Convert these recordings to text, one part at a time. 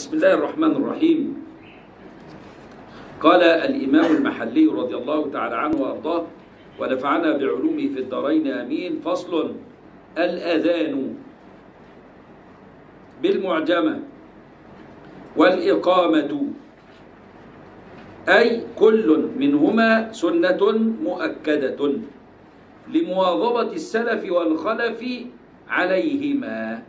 بسم الله الرحمن الرحيم قال الإمام المحلي رضي الله تعالى عنه وأرضاه ونفعنا بعلومه في الدارين آمين فصل الأذان بالمعجمة والإقامة أي كل منهما سنة مؤكدة لمواظبة السلف والخلف عليهما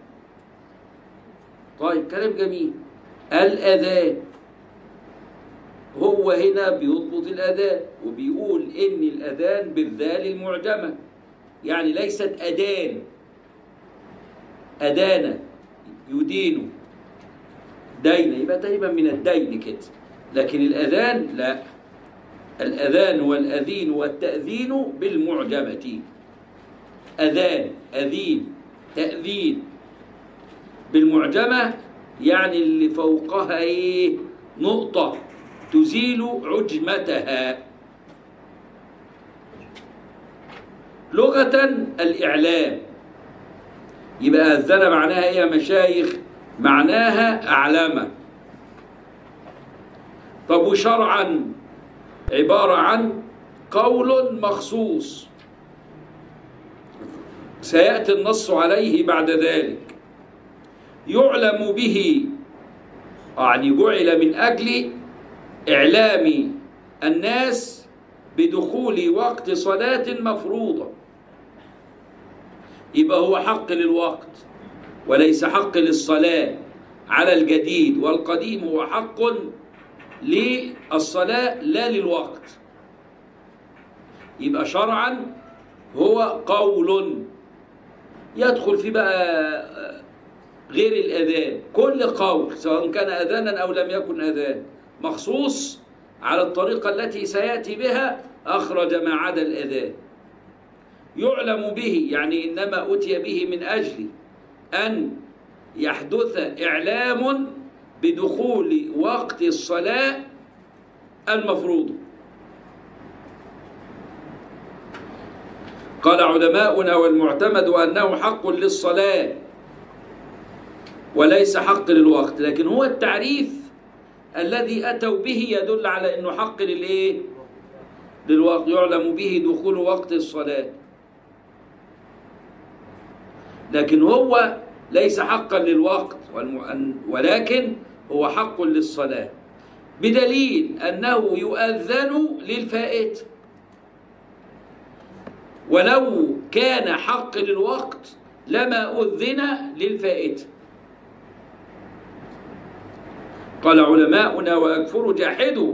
طيب كلام جميل الأذان هو هنا بيضبط الأذان وبيقول إن الأذان بالذال المعجمة يعني ليست أدان أدانة يدين دين يبقى تقريبا من الدين كده لكن الأذان لا الأذان والأذين والتأذين بالمعجمة أذان أذين تأذين بالمعجمة يعني اللي فوقها إيه نقطة تزيل عجمتها لغة الإعلام يبقى أذن معناها إيه يا مشايخ معناها أعلامة طب وشرعا عبارة عن قول مخصوص سيأتي النص عليه بعد ذلك يعلم به يعني جعل من أجل إعلام الناس بدخول وقت صلاة مفروضة يبقى هو حق للوقت وليس حق للصلاة على الجديد والقديم هو حق للصلاة لا للوقت يبقى شرعا هو قول يدخل في بقى غير الأذان كل قول سواء كان أذانا أو لم يكن أذان مخصوص على الطريقة التي سيأتي بها أخرج ما عدا الأذان يعلم به يعني إنما أتي به من أجل أن يحدث إعلام بدخول وقت الصلاة المفروض قال علماؤنا والمعتمد أنه حق للصلاة وليس حق للوقت لكن هو التعريف الذي أتوا به يدل على أنه حق للإيه؟ للوقت يعلم به دخول وقت الصلاة لكن هو ليس حقا للوقت ولكن هو حق للصلاة بدليل أنه يؤذن للفائت ولو كان حق للوقت لما أذن للفائت قال علماؤنا وأكفر جاحدوا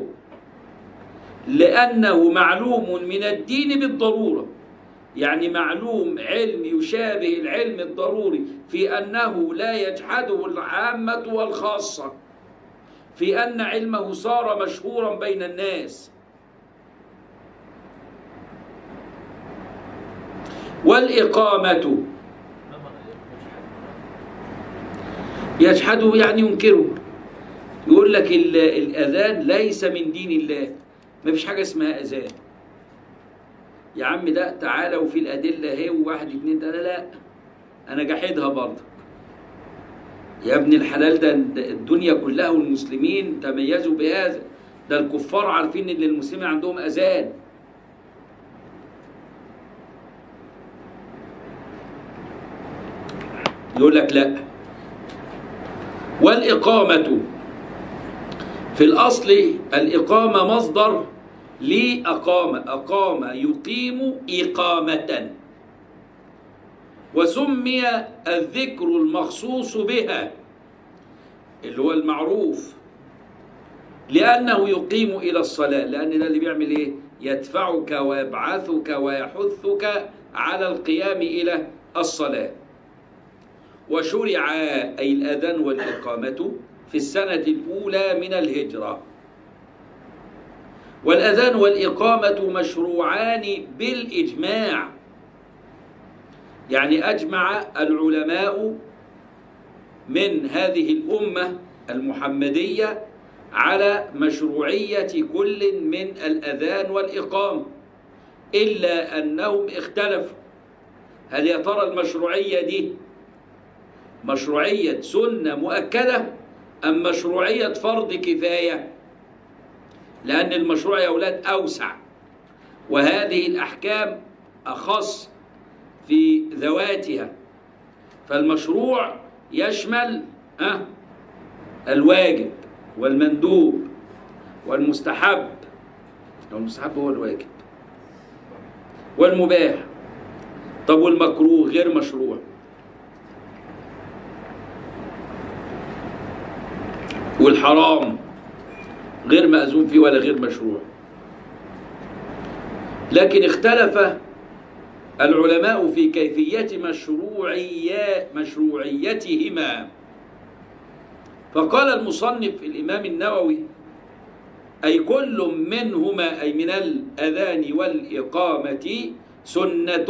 لأنه معلوم من الدين بالضرورة يعني معلوم علم يشابه العلم الضروري في أنه لا يجحده العامة والخاصة في أن علمه صار مشهورا بين الناس والإقامة يجحده يعني ينكره يقول لك الأذان ليس من دين الله ما فيش حاجة اسمها أذان يا عم ده تعالى وفي الأدلة اهي وواحد اتنين تلاتة لا أنا جاحدها برضه يا ابن الحلال ده الدنيا كلها والمسلمين تميزوا بهذا ده الكفار عارفين ان المسلمين عندهم اذان يقول لك لا والإقامة في الأصل الإقامة مصدر لأقام أقام يقيم إقامة وسمي الذكر المخصوص بها اللي هو المعروف لأنه يقيم إلى الصلاة لأن ده اللي بيعمل إيه يدفعك ويبعثك ويحثك على القيام إلى الصلاة وشرع أي الأذان والإقامة في السنة الأولى من الهجرة والأذان والإقامة مشروعان بالإجماع يعني أجمع العلماء من هذه الأمة المحمدية على مشروعية كل من الأذان والإقامة إلا أنهم اختلفوا هل يا ترى المشروعية دي مشروعية سنة مؤكدة أم مشروعية فرض كفاية لأن المشروع يا أولاد أوسع وهذه الأحكام أخص في ذواتها فالمشروع يشمل أه الواجب والمندوب والمستحب المستحب هو الواجب والمباح طب والمكروه غير مشروع والحرام غير مأذون فيه ولا غير مشروع لكن اختلف العلماء في كيفية مشروعية مشروعيتهما فقال المصنف الإمام النووي أي كل منهما أي من الأذان والإقامة سنة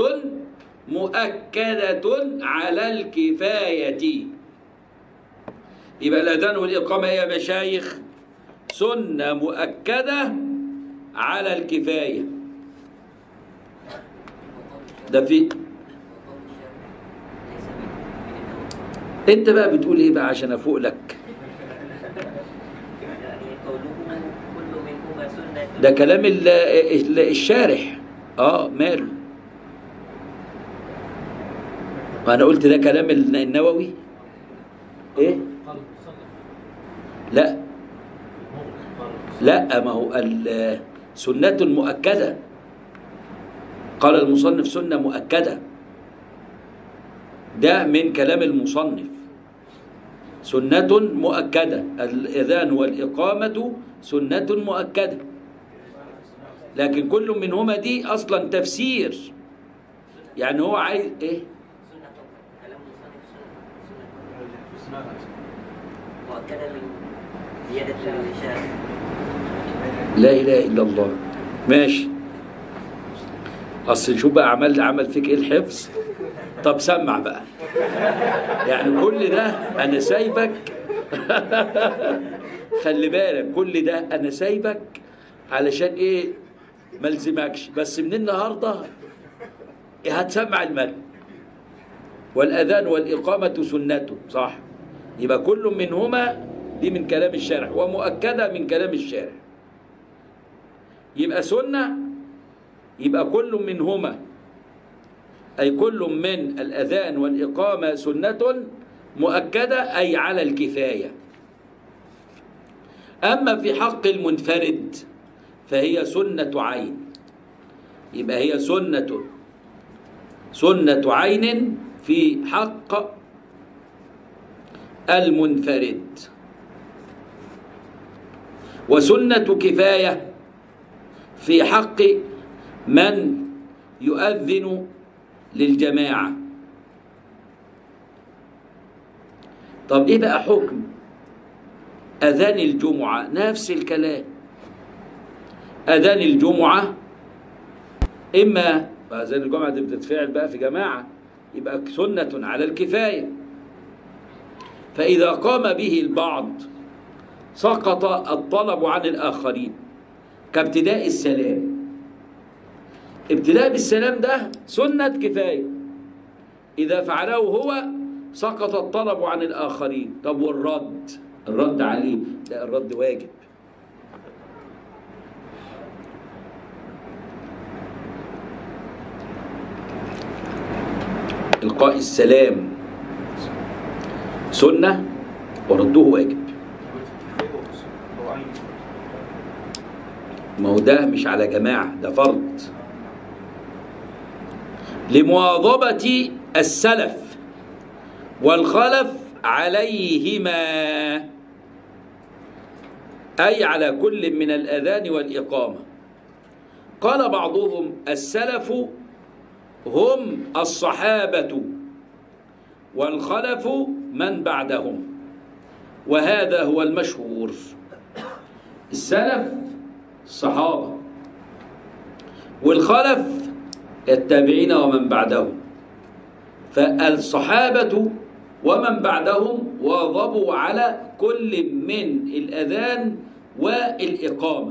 مؤكدة على الكفاية يبقى الأذان والإقامة يا مشايخ سنة مؤكدة على الكفاية ده في انت بقى بتقول ايه بقى عشان افوق لك يعني قوله كل منهما سنة ده كلام ال- ال- الشارح اه ماله ما انا قلت ده كلام الن- النووي ايه قال المصنف لا مغلق قال المصنف لا ما هو ال- سنة مؤكدة قال المصنف سنة مؤكدة ده من كلام المصنف سنة مؤكدة الإذان والإقامة سنة مؤكدة لكن كل منهما دي أصلا تفسير يعني هو عايز إيه سنة كلام المصنف سنة سنة مؤكدة من زيادة الإشارة لا إله إلا الله ماشي أصل شوف بقى عمل عمل فيك إيه الحفظ طب سمع بقى يعني كل ده أنا سايبك خلي بالك كل ده أنا سايبك علشان إيه ما الزمكش بس من النهارده هتسمع المتن والأذان والإقامة سنته صح يبقى كل منهما دي من كلام الشارع ومؤكدة من كلام الشارع يبقى سنة يبقى كل منهما أي كل من الأذان والإقامة سنة مؤكدة أي على الكفاية أما في حق المنفرد فهي سنة عين يبقى هي سنة سنة عين في حق المنفرد وسنة كفاية في حق من يؤذن للجماعة طب ايه بقى حكم اذان الجمعة نفس الكلام اذان الجمعة اما اذان الجمعة دي بتتفعل بقى في جماعة يبقى سنة على الكفاية فإذا قام به البعض سقط الطلب عن الآخرين كابتداء السلام ابتداء بالسلام ده سنة كفاية إذا فعله هو سقط الطلب عن الآخرين طب والرد الرد عليه لا الرد واجب إلقاء السلام سنة ورده واجب ما هو ده مش على جماعة ده فرض لمواظبة السلف والخلف عليهما أي على كل من الأذان والإقامة قال بعضهم السلف هم الصحابة والخلف من بعدهم وهذا هو المشهور السلف الصحابة والخلف التابعين ومن بعدهم فالصحابة ومن بعدهم واظبوا على كل من الأذان والإقامة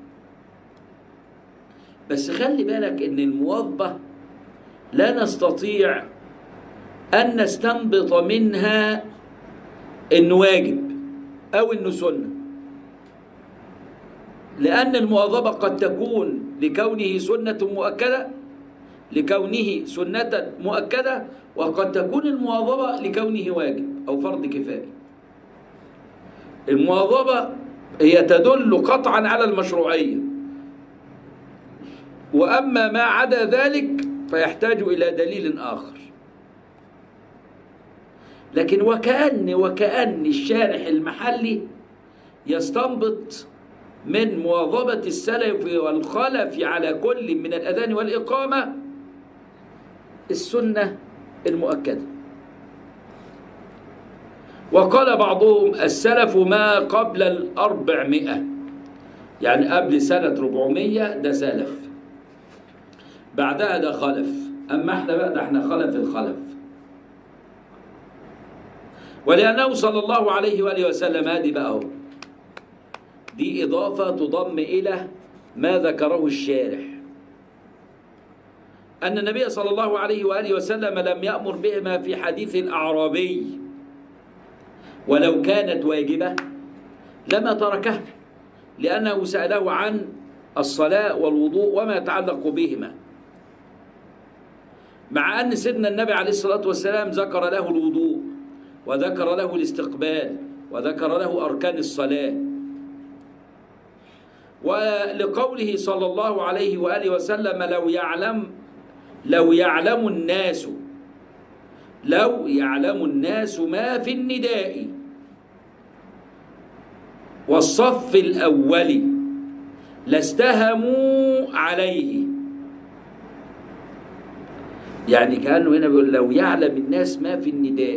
بس خلي بالك إن المواظبة لا نستطيع أن نستنبط منها إنه واجب أو إنه سنة لأن المواظبة قد تكون لكونه سنة مؤكدة لكونه سنة مؤكدة وقد تكون المواظبة لكونه واجب أو فرض كفاية المواظبة هي تدل قطعا على المشروعية وأما ما عدا ذلك فيحتاج إلى دليل آخر لكن وكأن وكأن الشارح المحلي يستنبط من مواظبة السلف والخلف على كل من الأذان والإقامة السنة المؤكدة وقال بعضهم السلف ما قبل الأربعمائة يعني قبل سنة 400 ده سلف بعدها ده خلف أما احنا بقى ده احنا خلف الخلف ولأنه صلى الله عليه وآله وسلم هذه بقى هو دي إضافة تضم إلى ما ذكره الشارح أن النبي صلى الله عليه وآله وسلم لم يأمر بهما في حديث الأعرابي ولو كانت واجبة لما تركها لأنه سأله عن الصلاة والوضوء وما يتعلق بهما مع أن سيدنا النبي عليه الصلاة والسلام ذكر له الوضوء وذكر له الاستقبال وذكر له أركان الصلاة ولقوله صلى الله عليه وآله وسلم لو يعلم لو يعلم الناس لو يعلم الناس ما في النداء والصف الأول لاستهموا عليه يعني كأنه هنا بيقول لو يعلم الناس ما في النداء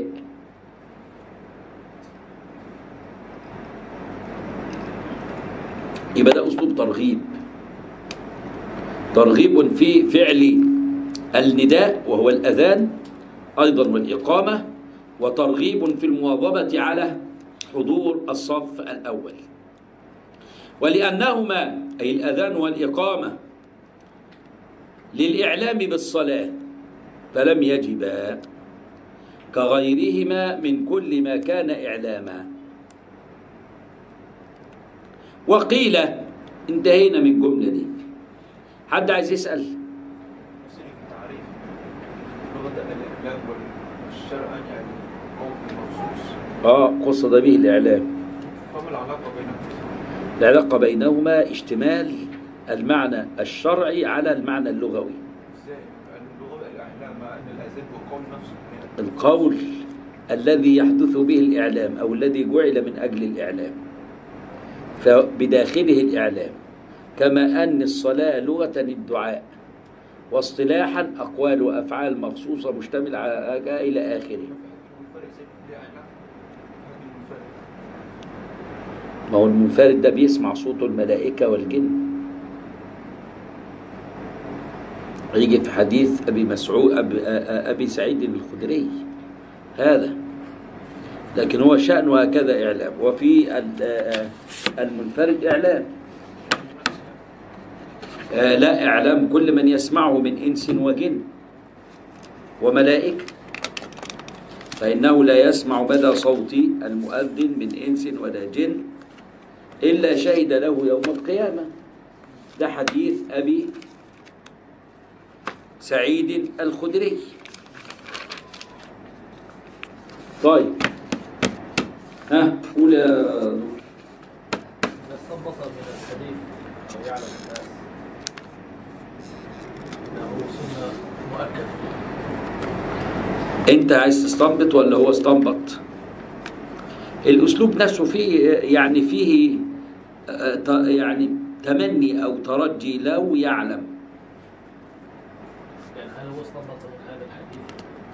يبقى ده أسلوب ترغيب ترغيب في فعل النداء وهو الأذان أيضا والإقامة وترغيب في المواظبة على حضور الصف الأول ولأنهما أي الأذان والإقامة للإعلام بالصلاة فلم يجبا كغيرهما من كل ما كان إعلاما وقيل انتهينا من الجملة دي حد عايز يسأل وسيلة التعريف لغة الإعلام والشرع يعني موقف مخصوص آه قصد به الإعلام فما العلاقة بينهم؟ العلاقة بينهما اشتمال المعنى الشرعي على المعنى اللغوي ازاي؟ لأن اللغة الإعلام مع أن الأذان هو قول نفسه هنا القول الذي يحدث به الإعلام أو الذي جعل من أجل الإعلام فبداخله الإعلام كما أن الصلاة لغة الدعاء واصطلاحا أقوال وأفعال مخصوصة مشتملة على إلى آخره المنفرد زي في الإعلام هذه المنفرد ما هو المنفرد ده بيسمع صوت الملائكة والجن يجي في حديث أبي مسعود أبي, أبي سعيد الخدري هذا لكن هو شأنه هكذا إعلام وفي ال- المنفرد إعلام آه، لا إعلام كل من يسمعه من إنس وجن وملائكة فإنه لا يسمع مدى صوت المؤذن من إنس ولا جن إلا شهد له يوم القيامة ده حديث أبي سعيد الخدري طيب ها قول يا دكتور. إذا استنبط من الحديث أو يعلم الناس أنه سنة مؤكدة انت عايز تستنبط ولا هو استنبط الاسلوب نفسه فيه يعني فيه آه، ت- يعني تمني او ترجي لو يعلم يعني هل هو استنبط من هذا الحديث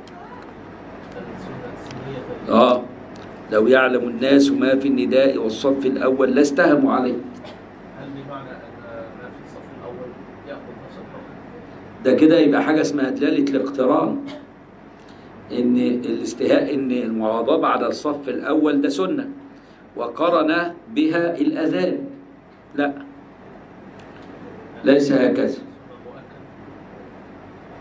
السنة سنية اه لو يعلم الناس ما في النداء والصف الاول لاستهموا عليه هل بمعنى أن ما في الصف الأول يأخذ نفس الحكم؟ ده كده يبقى حاجه اسمها دلاله الاقتران ان الاستهاء ان المواظبه على الصف الاول ده سنه وقرن بها الاذان لا ليس هكذا سنة مؤكدة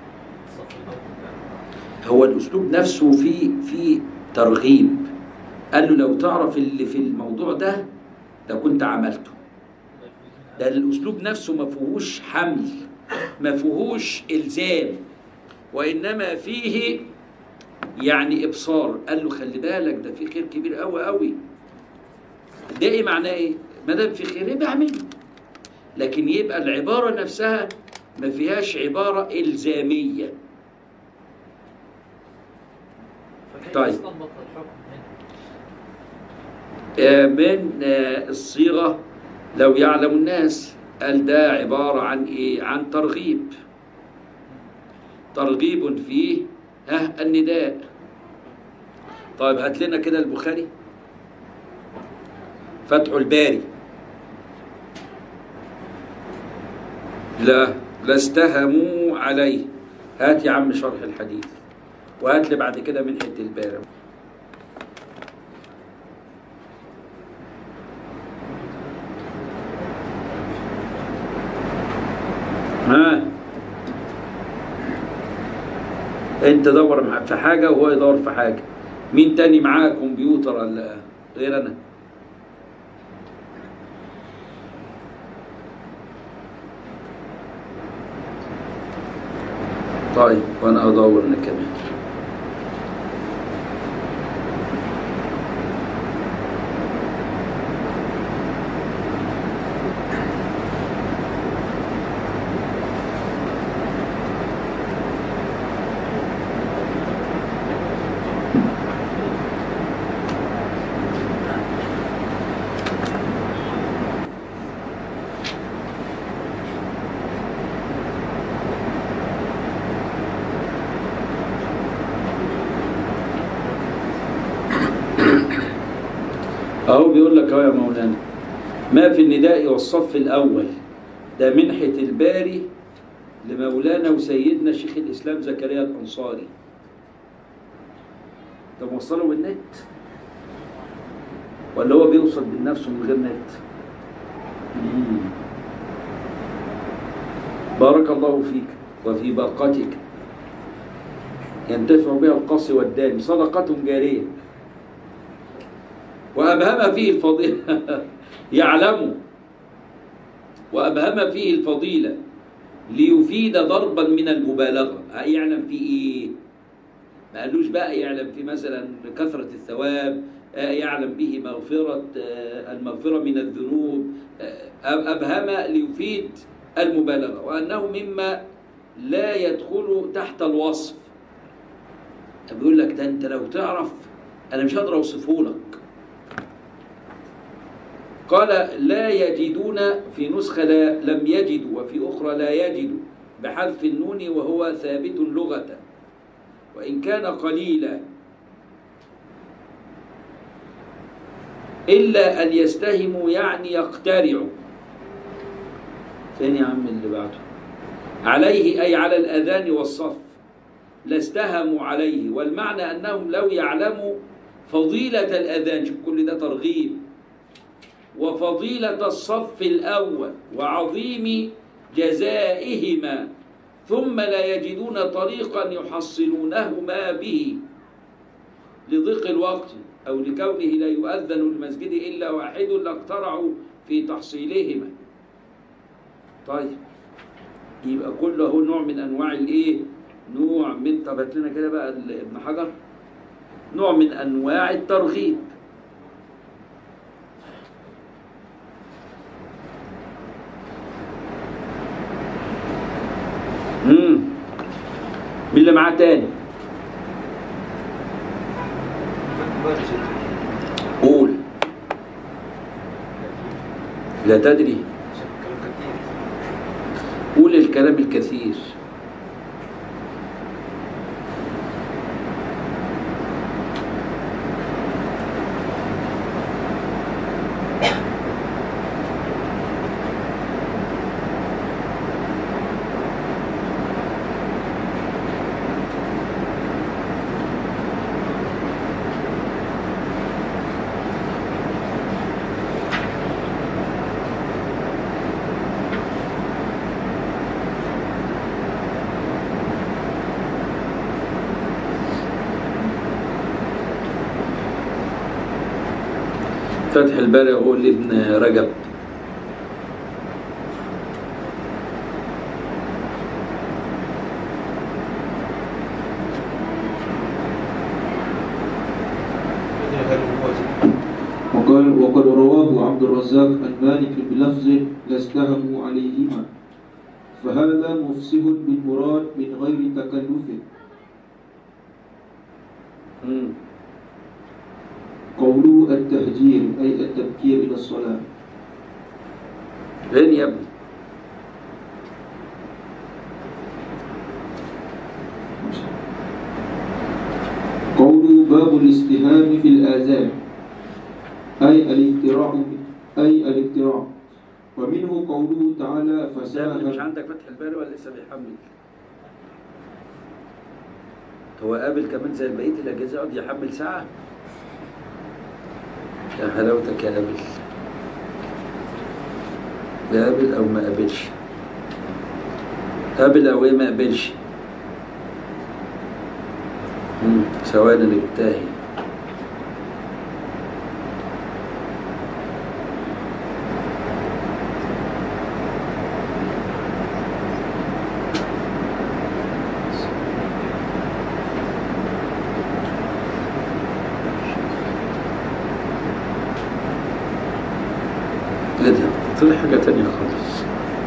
الصف الأول لا. هو الاسلوب نفسه في في ترغيب قال له لو تعرف اللي في الموضوع ده ده كنت عملته ده الاسلوب نفسه ما فيهوش حمل ما فيهوش الزام وانما فيه يعني ابصار قال له خلي بالك ده في خير كبير قوي قوي ده ايه معناه ايه ما دام في خير يبقى اعمله لكن يبقى العباره نفسها ما فيهاش عباره الزاميه فكيف طيب. استنبط الحكم هنا؟ آه، من آه، الصيغه لو يعلم الناس قال ده عباره عن ايه عن ترغيب ترغيب فيه ها النداء طيب هات لنا كده البخاري فتح الباري لا لاستهموا عليه هات يا عم شرح الحديث وهات لي بعد كده من حته الباري ها انت دور مع- في حاجه وهو يدور في حاجه مين تاني معاه كمبيوتر ولا غير انا طيب وانا ادور انا كمان اهو بيقول لك اهو يا مولانا ما في النداء والصف الاول ده منحة الباري لمولانا وسيدنا شيخ الاسلام زكريا الانصاري ده موصله بالنت ولا هو بيوصل بنفسه من غير نت مم. بارك الله فيك وفي باقتك ينتفع بها القص والداني صدقة جارية وأبهم فيه الفضيلة يعلم وأبهم فيه الفضيلة ليفيد ضربا من المبالغة يعلم في إيه؟ ما قالوش بقى يعلم في مثلا كثرة الثواب آه، يعلم به مغفرة آه، المغفرة من الذنوب آه، أبهم ليفيد المبالغة وأنه مما لا يدخل تحت الوصف بيقول لك ده أنت لو تعرف أنا مش هقدر أوصفه لك قال لا يجدون في نسخة لا لم يجدوا وفي أخرى لا يجدوا بحذف النون وهو ثابت لغة وإن كان قليلا إلا أن يستهموا يعني يقترعوا فين يا عم اللي بعده عليه أي على الأذان والصف لاستهموا عليه والمعنى أنهم لو يعلموا فضيلة الأذان شوف كل ده ترغيب وفضيلة الصف الأول وعظيم جزائهما ثم لا يجدون طريقا يحصلونهما به لضيق الوقت أو لكونه لا يؤذن المسجد إلا واحد لاقترعوا في تحصيلهما طيب يبقى كله نوع من أنواع الإيه؟ نوع من طب هات لنا كده بقى ال- ابن حجر نوع من أنواع الترغيب امم مين اللي معاه تاني قول لا تدري قول الكلام الكثير فتح الباري هو لابن رجب هل هو وقال وقد رواه عبد الرزاق عن مالك بلفظ لاستهموا عليهما فهذا مفسه بالمراد من غير تكلف مم. قوله التهجير أي التبكير إلى الصلاة فين يا ابني قوله باب الاستهام في الآذان أي الاقتراع أي الاقتراع ومنه قوله تعالى ده مش فساهم عندك فتح الباري ولا لسه بيحمل هو قابل كمان زي بقيه الاجهزه يقعد يحمل ساعه يا حلاوتك يا قابل لا قابل او ما قابلش قابل او ايه ما قابلش مم، ثواني انا جبتها اهي لا ده طلع حاجة تانية خالص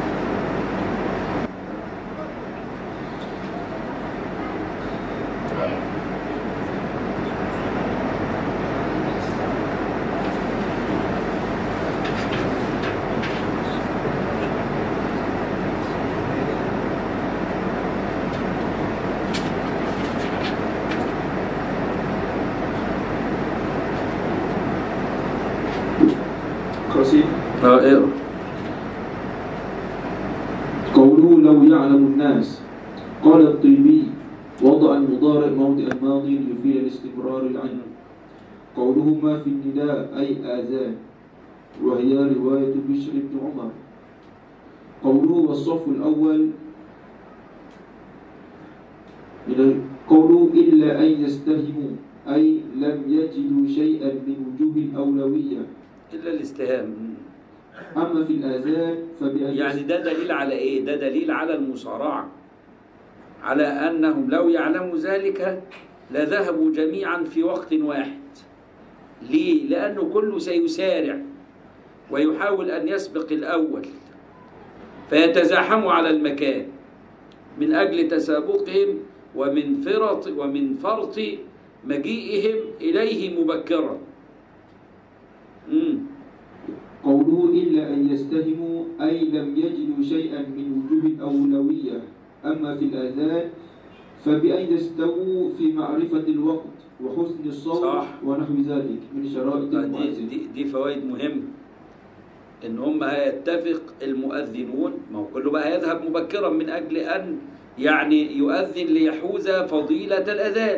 قصير اه اقرا قوله لو يعلم الناس قال الطيبي وضع المضارع موضع الماضي يفيد الاستمرار العين قوله ما في النداء أي آذان وهي رواية بشر بن عمر قوله والصف الأول من ال- قوله إلا أن يستهموا أي لم يجدوا شيئا من وجوه الأولوية إلا الاستهام مم. أما في الآذان فبأن يعني ده دليل على ايه ده دليل على المصارعه على انهم لو يعلموا ذلك لذهبوا جميعا في وقت واحد ليه لانه كله سيسارع ويحاول ان يسبق الاول فيتزاحموا على المكان من اجل تسابقهم ومن فرط ومن فرط مجيئهم اليه مبكرا امم قوله إلا أن يستهموا أي لم يجدوا شيئا من وجوه الأولوية أما في الآذان فبأن يستووا في معرفة الوقت وحسن الصوت صح. ونحو ذلك من شرائط دي, المؤذن دي, دي فوائد مهمة إن هم هيتفق المؤذنون ما هو كله بقى يذهب مبكرا من أجل أن يعني يؤذن ليحوز فضيلة الأذان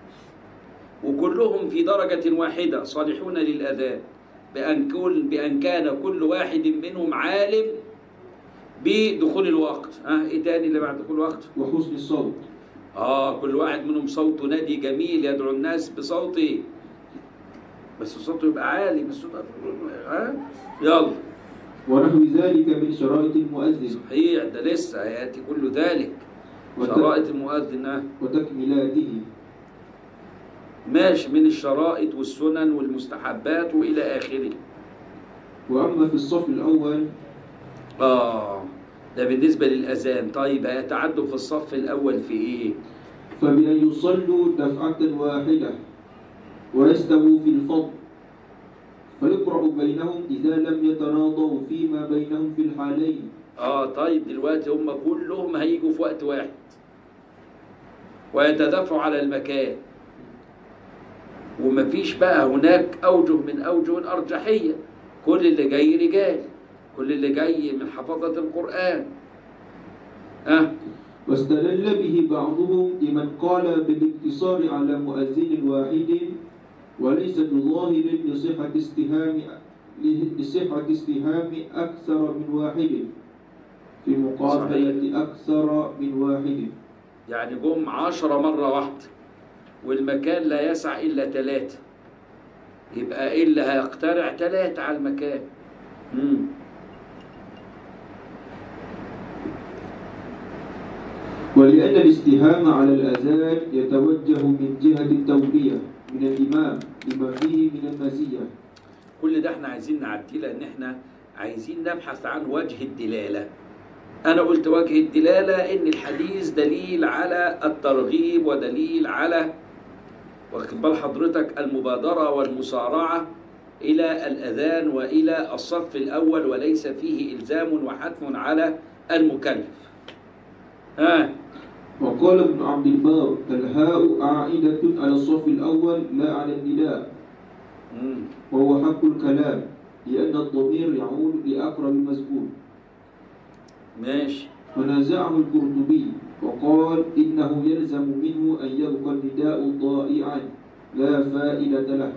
وكلهم في درجة واحدة صالحون للأذان بأن كل بأن كان كل واحد منهم عالم بدخول الوقت ها إيه تاني اللي بعد دخول الوقت؟ وحسن الصوت آه كل واحد منهم صوته نادي جميل يدعو الناس بصوته بس صوته يبقى عالي بس صوته ها يلا ونحو ذلك من شرائط المؤذن صحيح ده لسه هياتي كل ذلك وت- شرائط المؤذن آه. وتكميلاته ماشي من الشرائط والسنن والمستحبات والى اخره وأما في الصف الأول اه ده بالنسبه للاذان طيب هيتعدوا في الصف الاول في ايه فبأن يصلوا دفعة واحدة ويستووا في الفضل فيقرأ بينهم إذا لم يتراضوا فيما بينهم في الحالين اه طيب دلوقتي هم كلهم هيجوا في وقت واحد ويتدافعوا على المكان ومفيش بقى هناك أوجه من أوجه الأرجحية كل اللي جاي رجال كل اللي جاي من حفظة القرآن أه واستدل به بعضهم لمن قال بالاقتصار على مؤذن واحد وليس بظاهر لصحة استهام لصحة استهام أكثر من واحد في مقابلة أكثر من واحد يعني جم عشرة مرة واحدة والمكان لا يسع إلا ثلاثة يبقى ايه اللي هيقترع ثلاثة على المكان مم. ولأن الاستهام على الأذان يتوجه من جهة التولية من الإمام لما فيه من المزية كل ده احنا عايزين نعديه لان احنا عايزين نبحث عن وجه الدلالة انا قلت وجه الدلالة ان الحديث دليل على الترغيب ودليل على واخد بال حضرتك المبادرة والمسارعة إلى الأذان وإلى الصف الأول وليس فيه إلزام وحتم على المكلف. ها وقال ابن عبد البر الهاء عائدة على الصف الأول لا على النداء مم. وهو حق الكلام لأن الضمير يعود لأقرب المذكور ماشي ونازعه القرطبي وقال إنه يلزم منه أن يبقى النداء ضائعا لا فائدة له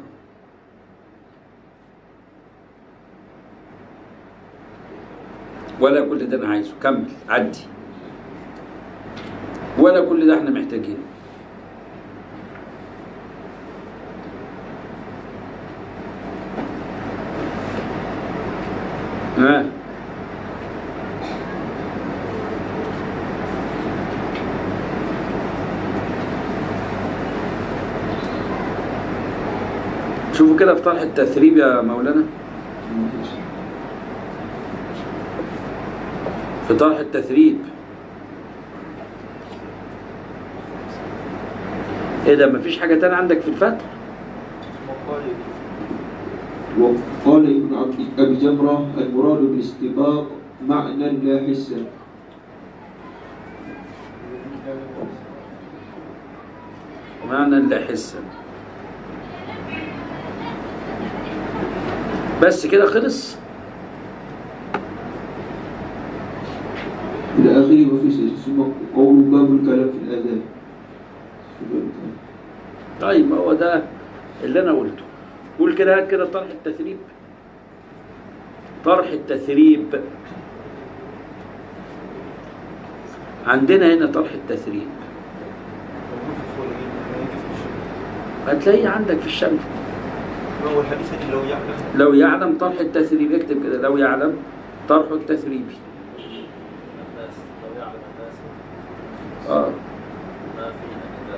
ولا كل ده أنا عايزه كمل عدي ولا كل ده احنا محتاجينه. ها شوفوا كده في طرح التثريب يا مولانا في طرح التثريب ايه ده مفيش حاجة تانية عندك في الفتح وقال ابن عبد أبي جمرة المراد بالاستباق معنى لا حسا معنى لا حسا بس كده خلص إلى آخره وفي ثم قول باب الكلام في الأذان في باب الكلام. طيب ما هو ده اللي انا قلته قول كده هات كده طرح التثريب طرح التثريب عندنا هنا طرح التثريب موجود في صور ما يجي في الشمال هتلاقيه عندك في الشمس هو الحديث اللي لو يعلم لو يعلم طرح التثريب اكتب كده لو يعلم طرح التثريبي الناس لو يعلم الناس اه ما في النداء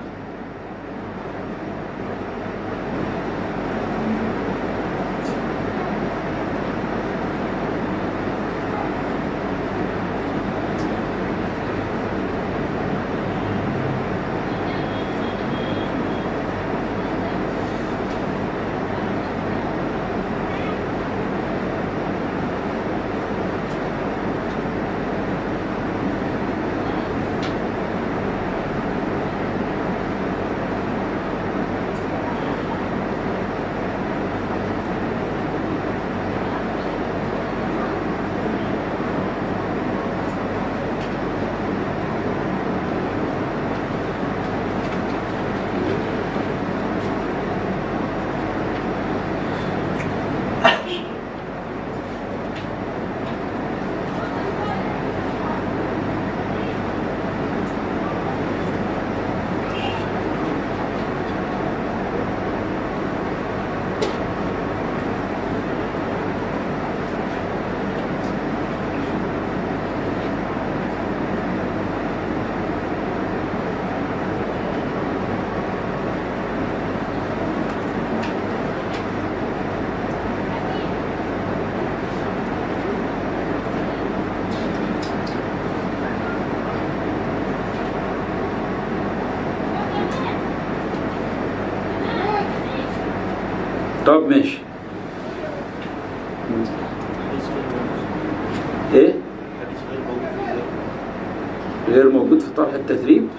طب ماشي حديث غير موجود ايه حديث غير موجود في الكتاب. غير موجود في طرح التثريب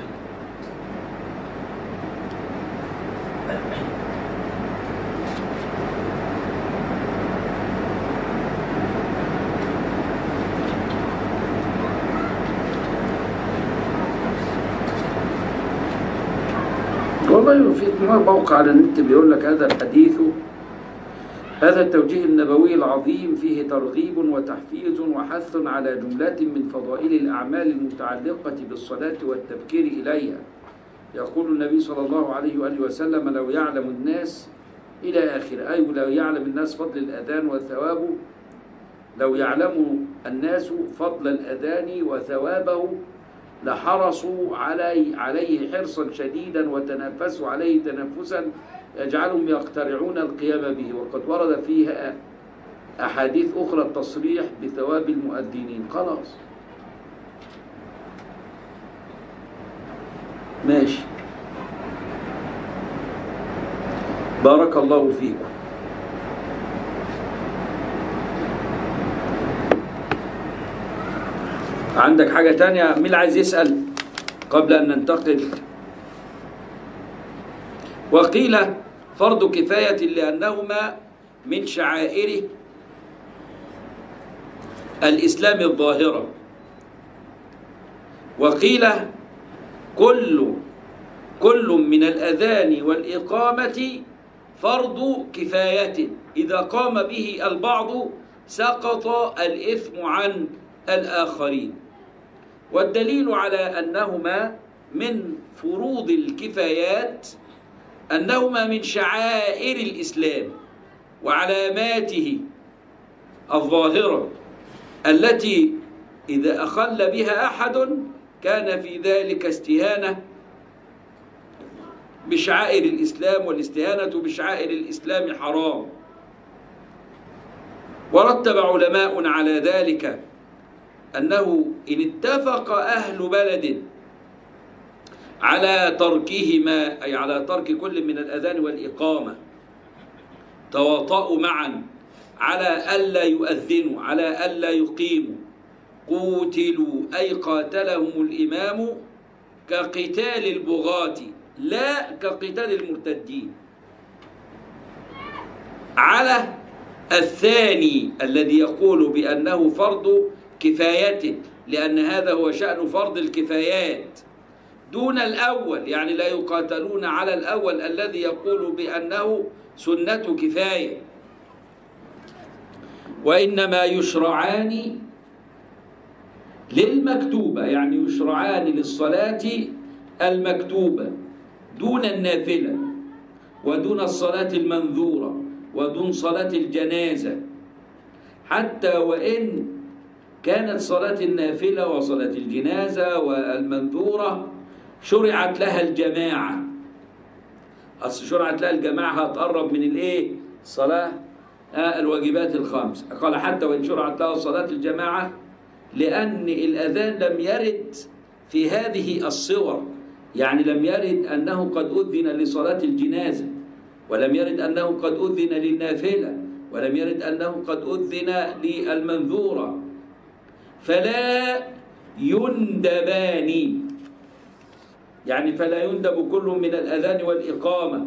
والله في موقع على النت بيقول لك هذا الحديث هذا التوجيه النبوي العظيم فيه ترغيب وتحفيز وحث على جملة من فضائل الأعمال المتعلقة بالصلاة والتبكير إليها يقول النبي صلى الله عليه وآله وسلم لو يعلم الناس إلى آخره أي لو يعلم الناس فضل الأذان وثوابه لو يعلم الناس فضل الأذان وثوابه لحرصوا علي عليه حرصا شديدا وتنافسوا عليه تنافسا يجعلهم يقترعون القيام به وقد ورد فيها أحاديث أخرى التصريح بثواب المؤذنين خلاص ماشي بارك الله فيكم عندك حاجة تانية مين اللي عايز يسأل قبل أن ننتقل وقيل فرض كفاية لأنهما من شعائر الإسلام الظاهرة وقيل كل كل من الأذان والإقامة فرض كفاية إذا قام به البعض سقط الإثم عن الآخرين والدليل على أنهما من فروض الكفايات أنهما من شعائر الإسلام وعلاماته الظاهرة التي إذا أخل بها أحد كان في ذلك استهانة بشعائر الإسلام والاستهانة بشعائر الإسلام حرام ورتب علماء على ذلك أنه إن اتفق أهل بلد على تركهما أي على ترك كل من الأذان والإقامة تواطؤوا معا على ألا يؤذنوا على ألا يقيموا قوتلوا أي قاتلهم الإمام كقتال البغاة لا كقتال المرتدين على الثاني الذي يقول بأنه فرض كفاية لأن هذا هو شأن فرض الكفايات دون الأول يعني لا يقاتلون على الأول الذي يقول بأنه سنة كفاية وإنما يشرعان للمكتوبة يعني يشرعان للصلاة المكتوبة دون النافلة ودون الصلاة المنذورة ودون صلاة الجنازة حتى وإن كانت صلاة النافلة وصلاة الجنازة والمنذورة شرعت لها الجماعة أصل شرعت لها الجماعة هتقرب من الإيه؟ الصلاة آه الواجبات الخمس قال حتى وإن شرعت لها صلاة الجماعة لأن الأذان لم يرد في هذه الصور يعني لم يرد أنه قد أذن لصلاة الجنازة ولم يرد أنه قد أذن للنافلة ولم يرد أنه قد أذن للمنذورة فلا يندبان يعني فلا يندب كل من الأذان والإقامة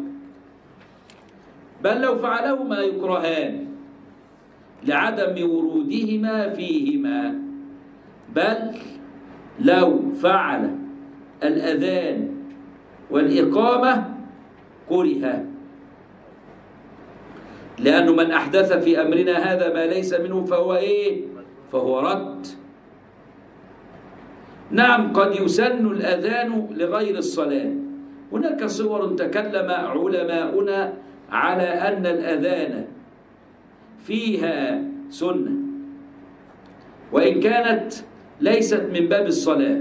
بل لو فعلهما يكرهان لعدم ورودهما فيهما بل لو فعل الأذان والإقامة كره لأنه من أحدث في أمرنا هذا ما ليس منه فهو إيه؟ فهو رد نعم قد يسن الأذان لغير الصلاة هناك صور تكلم علماؤنا على أن الأذان فيها سنة وإن كانت ليست من باب الصلاة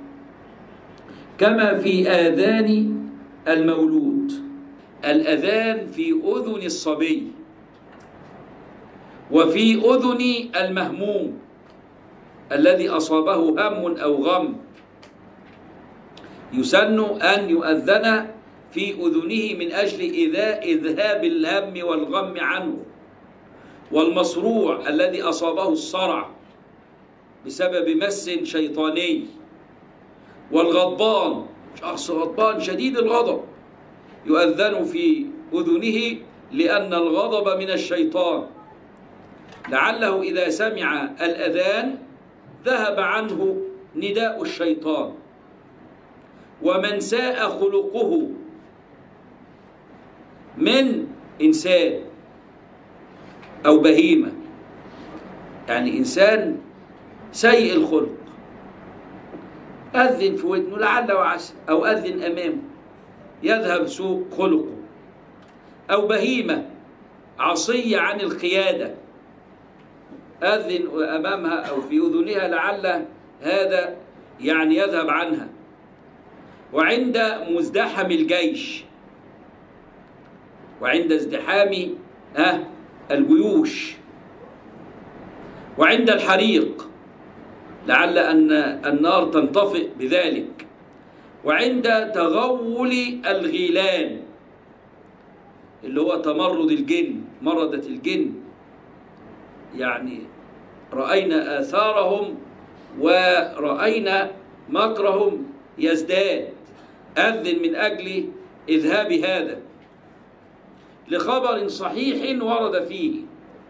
كما في آذان المولود الأذان في أذن الصبي وفي أذن المهموم الذي أصابه هم أو غم يسن أن يؤذن في أذنه من أجل إذا إذهاب الهم والغم عنه والمصروع الذي أصابه الصرع بسبب مس شيطاني والغضبان شخص غضبان شديد الغضب يؤذن في أذنه لأن الغضب من الشيطان لعله إذا سمع الأذان ذهب عنه نداء الشيطان ومن ساء خلقه من إنسان أو بهيمة يعني إنسان سيء الخلق أذن في ودنه لعل وعسى أو أذن أمامه يذهب سوء خلقه أو بهيمة عصية عن القيادة أذن أمامها أو في أذنها لعل هذا يعني يذهب عنها وعند مزدحم الجيش وعند ازدحام ها الجيوش وعند الحريق لعل أن النار تنطفئ بذلك وعند تغول الغيلان اللي هو تمرد الجن مردة الجن يعني رأينا آثارهم ورأينا مكرهم يزداد أذن من أجل إذهاب هذا لخبر صحيح ورد فيه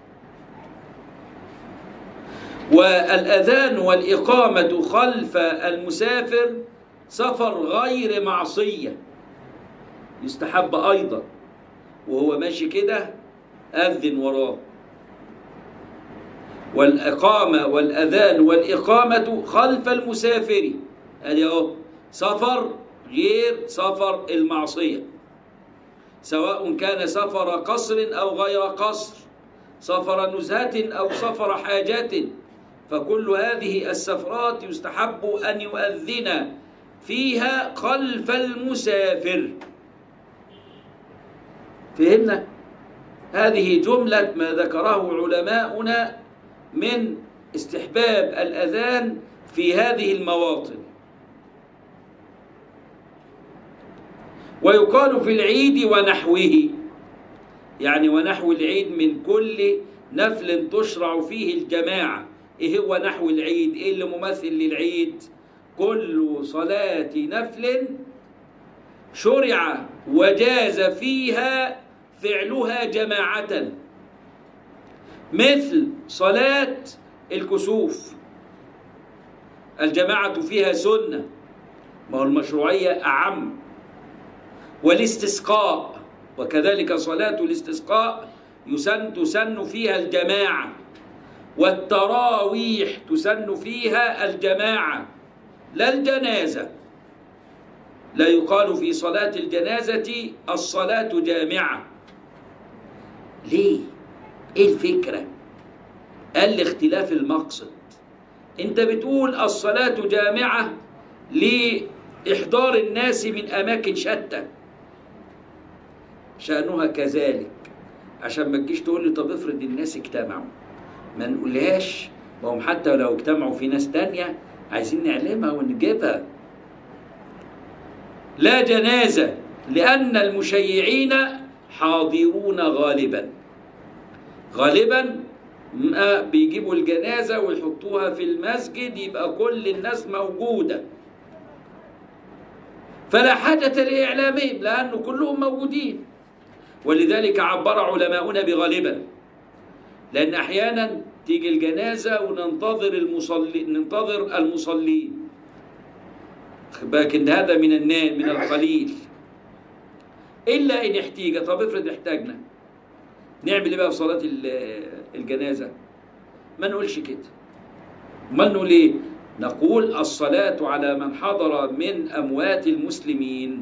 والأذان والإقامة خلف المسافر سفر غير معصية يستحب أيضا وهو ماشي كده أذن وراه والإقامة والأذان والإقامة خلف المسافر أدي أهو سفر غير سفر المعصية سواء كان سفر قصر أو غير قصر سفر نزهة أو سفر حاجات فكل هذه السفرات يستحب أن يؤذن فيها خلف المسافر فهمنا هذه جملة ما ذكره علماؤنا من استحباب الأذان في هذه المواطن ويقال في العيد ونحوه يعني ونحو العيد من كل نفل تشرع فيه الجماعة إيه هو نحو العيد إيه اللي ممثل للعيد كل صلاة نفل شرع وجاز فيها فعلها جماعة مثل صلاة الكسوف الجماعة فيها سنة ما هو المشروعية أعم والاستسقاء وكذلك صلاة الاستسقاء يسن تسن فيها الجماعة والتراويح تسن فيها الجماعة لا الجنازة لا يقال في صلاة الجنازة الصلاة جامعة ليه؟ ايه الفكرة؟ قال لاختلاف المقصد انت بتقول الصلاة جامعة لإحضار الناس من أماكن شتى شأنها كذلك عشان ما تجيش تقول لي طب افرض الناس اجتمعوا ما نقولهاش ما هم حتى لو اجتمعوا في ناس تانية عايزين نعلمها ونجيبها لا جنازة لأن المشيعين حاضرون غالبا غالبا ما بيجيبوا الجنازة ويحطوها في المسجد يبقى كل الناس موجودة فلا حاجة لإعلامهم لأنه كلهم موجودين ولذلك عبر علماؤنا بغالبا لأن أحيانا تيجي الجنازة وننتظر المصلي ننتظر المصلين لكن هذا من الناس من القليل إلا إن احتيج طب افرض احتاجنا نعمل ايه بقى في صلاة الجنازة ما نقولش كده ما نقول ايه نقول الصلاة على من حضر من أموات المسلمين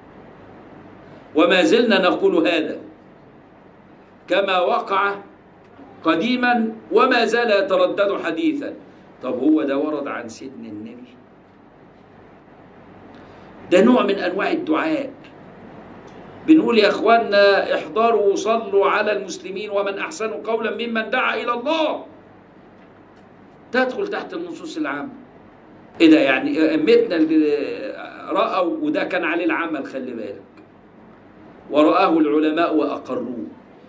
وما زلنا نقول هذا كما وقع قديما وما زال يتردد حديثا طب هو ده ورد عن سيدنا النبي ده نوع من انواع الدعاء بنقول يا اخوانا احضروا وصلوا على المسلمين ومن احسن قولا ممن دعا الى الله تدخل تحت النصوص العامه ايه ده يعني امتنا اللي راوا وده كان عليه العمل خلي بالك ورآه العلماء واقروه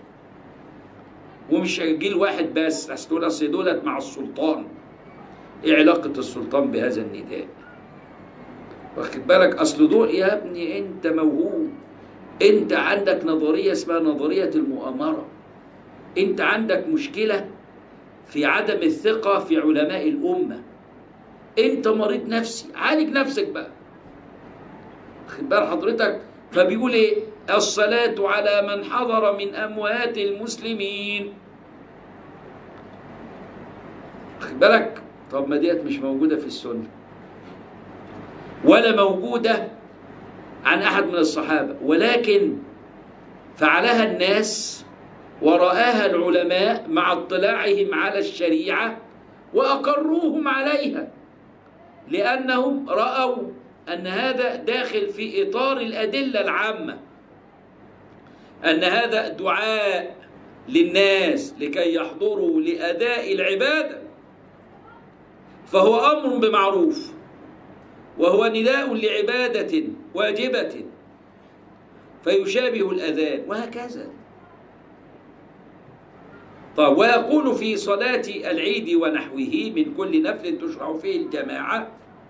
ومش جيل واحد بس اصل دول اصل دولت مع السلطان ايه علاقه السلطان بهذا النداء واخد بالك اصل دول يا ابني انت موهوب انت عندك نظريه اسمها نظريه المؤامره انت عندك مشكله في عدم الثقه في علماء الامه انت مريض نفسي عالج نفسك بقى واخد بال حضرتك فبيقول ايه الصلاة على من حضر من أموات المسلمين واخد بالك طب ما ديت مش موجودة في السنة ولا موجودة عن أحد من الصحابة ولكن فعلها الناس ورآها العلماء مع اطلاعهم على الشريعة وأقروهم عليها لأنهم رأوا أن هذا داخل في إطار الأدلة العامة أن هذا دعاء للناس لكي يحضروا لأداء العبادة فهو أمر بمعروف وهو نداء لعبادة واجبة فيشابه الأذان وهكذا طيب ويقول في صلاة العيد ونحوه من كل نفل تشرع فيه الجماعة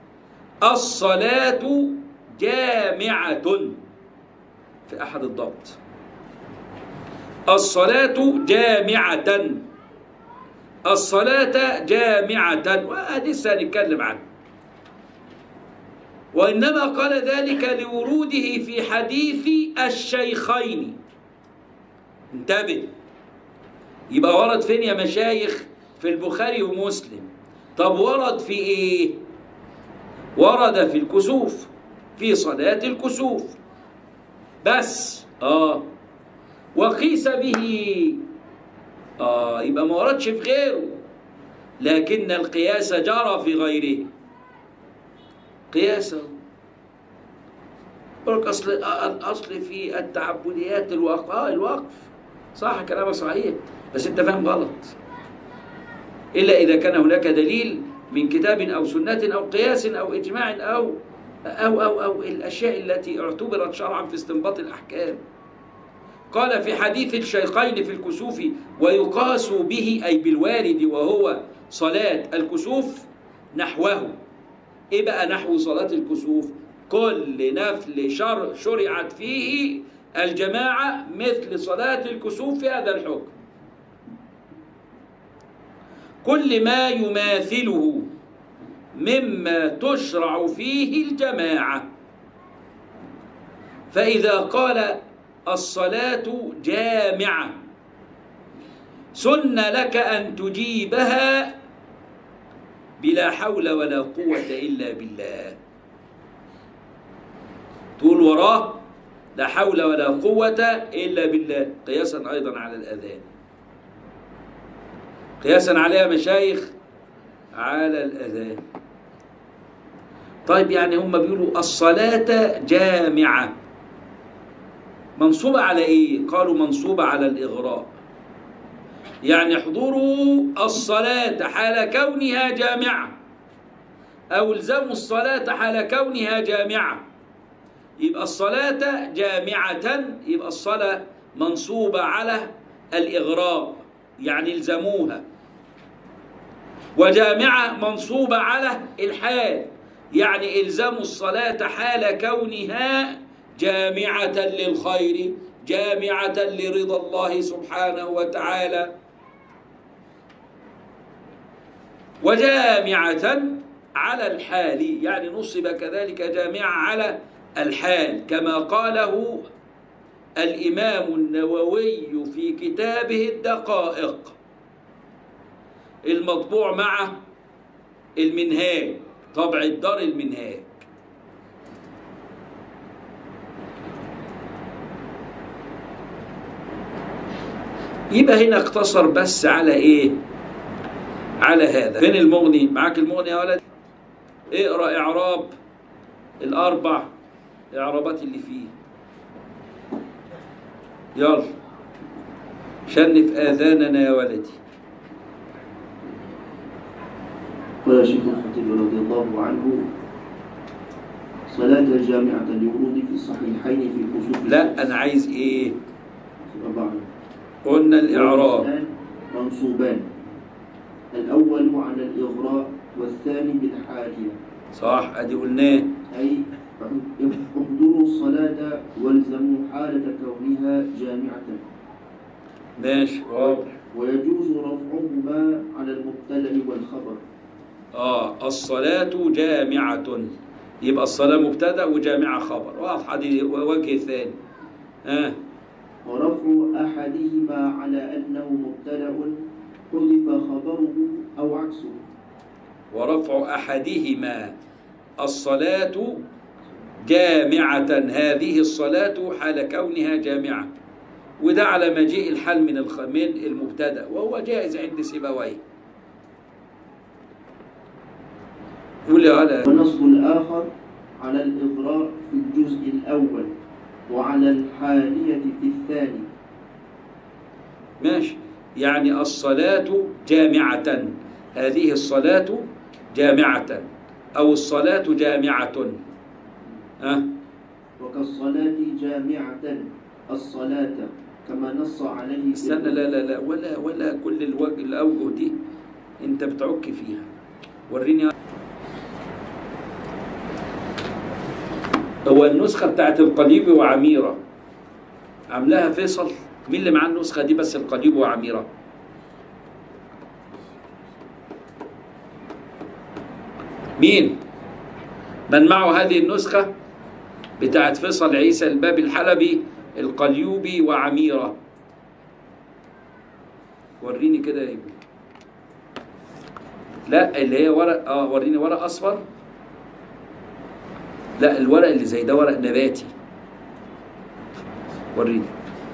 الصلاة جامعة في أحد الضبط الصلاة جامعة الصلاة جامعة ولسه هنتكلم عنه وإنما قال ذلك لوروده في حديث الشيخين انتبه يبقى ورد فين يا مشايخ في البخاري ومسلم طب ورد في ايه ورد في الكسوف في صلاة الكسوف بس اه وقيس به اه يبقى ما وردش في غيره لكن القياس جرى في غيره قياسا يقول لك اصل الاصل في التعبديات الوقف آه الوقف صح كلامك صحيح بس انت فاهم غلط الا اذا كان هناك دليل من كتاب او سنه او قياس او اجماع او او او او الاشياء التي اعتبرت شرعا في استنباط الاحكام قال في حديث الشيخين في الكسوف ويقاس به اي بالوارد وهو صلاه الكسوف نحوه ايه بقى نحو صلاه الكسوف كل نفل شر شرعت فيه الجماعه مثل صلاه الكسوف في هذا الحكم كل ما يماثله مما تشرع فيه الجماعه فاذا قال الصلاه جامعه سن لك ان تجيبها بلا حول ولا قوه الا بالله تقول وراه لا حول ولا قوه الا بالله قياسا ايضا على الاذان قياسا عليها مشايخ على الأذان طيب يعني هم بيقولوا الصلاة جامعة منصوبة على إيه؟ قالوا منصوبة على الإغراء يعني احضروا الصلاة حال كونها جامعة أو الزموا الصلاة حال كونها جامعة يبقى الصلاة جامعة يبقى الصلاة منصوبة على الإغراء يعني الزموها وجامعة منصوبة على الحال يعني إلزموا الصلاة حال كونها جامعة للخير جامعة لرضا الله سبحانه وتعالى وجامعة على الحال يعني نصب كذلك جامعة على الحال كما قاله الإمام النووي في كتابه الدقائق المطبوع مع المنهاج طبع الدار المنهاج يبقى هنا اقتصر بس على ايه على هذا فين المغني معاك المغني يا ولد اقرا اعراب الاربع اعرابات اللي فيه يلا شنف اذاننا يا ولدي قال شيخ الخطيب رضي الله عنه صلاة جامعة لورود في الصحيحين في الكسوف لا انا عايز ايه أربعة قلنا الاعراب والاثنان منصوبان الأول على الإغراء والثاني بالحاجة صح ادي قلناه أي احضروا الصلاة والزموا حالة كونها جامعة ماشي واضح ويجوز رفعهما على المبتدأ والخبر اه الصلاة جامعة يبقى الصلاة مبتدأ وجامعة خبر واضحة دي وجه ثاني ها آه. ورفع أحدهما على أنه مبتدأ حذف خبره أو عكسه ورفع أحدهما الصلاة جامعة هذه الصلاة حال كونها جامعة وده على مجيء الحال من الخ... من المبتدا وهو جائز عند سيبويه قول يا ولا ونصب الآخر على الإضرار في الجزء الأول وعلى الحالية في الثاني ماشي يعني الصلاة جامعة هذه الصلاة جامعة أو الصلاة جامعة أه؟ وكالصلاة جامعة الصلاة كما نص عليه في استنى لا لا لا ولا ولا كل الوجه الأوجه دي أنت بتعك فيها وريني هو النسخة بتاعت القليب وعميرة عاملاها فيصل مين اللي معاه النسخة دي بس القليب وعميرة مين من معه هذه النسخة بتاعت فيصل عيسى الباب الحلبي القليوبي وعميرة وريني كده يا ابني لا اللي هي ورق اه وريني ورق اصفر لا الورق اللي زي ده ورق نباتي وريني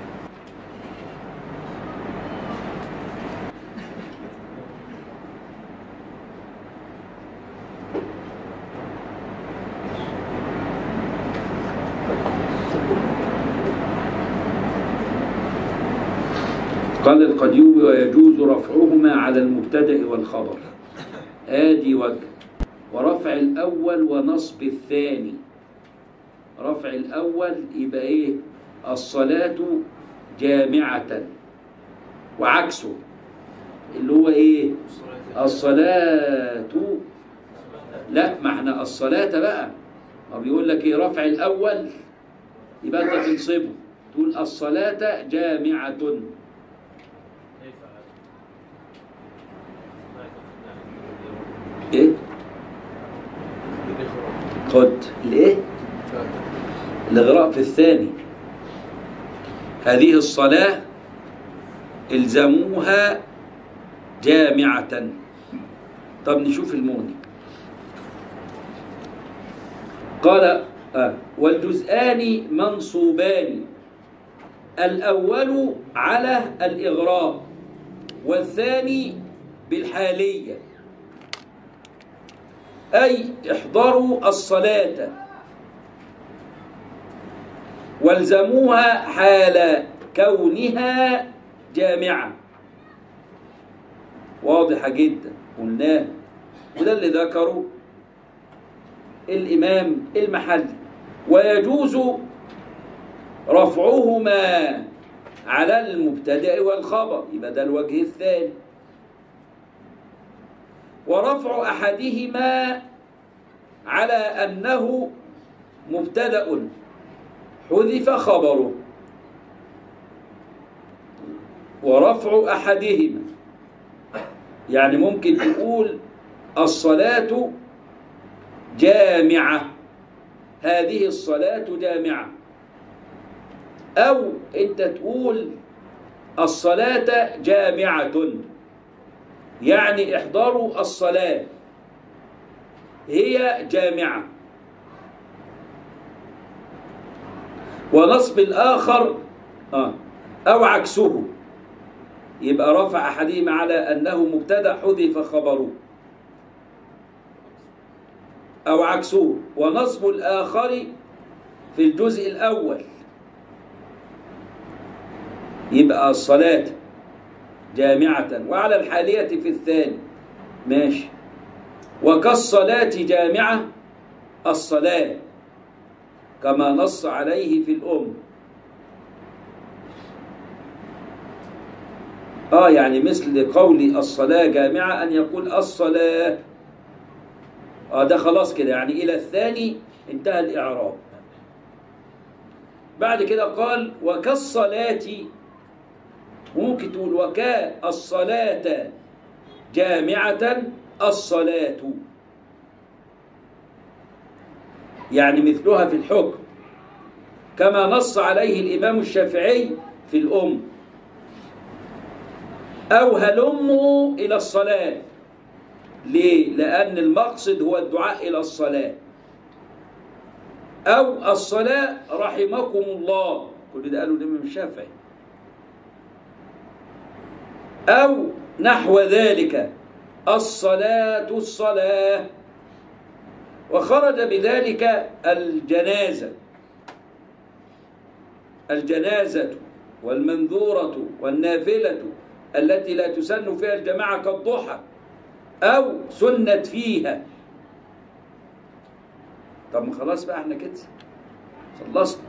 قال القديوبي ويجوز رفعهما على المبتدأ والخبر آدي وجه ورفع الأول ونصب الثاني رفع الأول يبقى إيه الصلاة جامعة وعكسه اللي هو إيه الصلاة لا ما احنا الصلاة بقى ما بيقول لك إيه رفع الأول يبقى أنت تنصبه تقول الصلاة جامعة كيف هذا؟ إيه خد الإيه الإغراء في الثاني هذه الصلاة الزموها جامعة طب نشوف الموني قال آه والجزءان منصوبان الأول على الإغراء والثاني بالحالية أي احضروا الصلاة والزموها حال كونها جامعة واضحة جدا قلناه وده اللي ذكره الإمام المحلي ويجوز رفعهما على المبتدأ والخبر يبقى ده الوجه الثاني ورفع أحدهما على أنه مبتدأ حذف خبره ورفع أحدهما يعني ممكن تقول الصلاة جامعة هذه الصلاة جامعة أو أنت تقول الصلاة جامعة يعني احضروا الصلاة هي جامعة ونصب الآخر آه أو عكسه يبقى رفع أحدهما على أنه مبتدأ حذف خبره أو عكسه ونصب الآخر في الجزء الأول يبقى الصلاة جامعة وعلى الحالية في الثاني ماشي وكالصلاة جامعة الصلاة كما نص عليه في الأم آه يعني مثل قول الصلاة جامعة أن يقول الصلاة آه ده خلاص كده يعني إلى الثاني انتهى الإعراب بعد كده قال وكالصلاة ممكن تقول وكا الصلاة جامعة الصلاة يعني مثلها في الحكم كما نص عليه الإمام الشافعي في الأم أو هلموا إلى الصلاة ليه؟ لأن المقصد هو الدعاء إلى الصلاة أو الصلاة رحمكم الله كل ده قالوا الإمام الشافعي أو نحو ذلك الصلاة الصلاة وخرج بذلك الجنازة الجنازة والمنذورة والنافلة التي لا تسن فيها الجماعة كالضحى أو سنت فيها طب ما خلاص بقى احنا كده خلصنا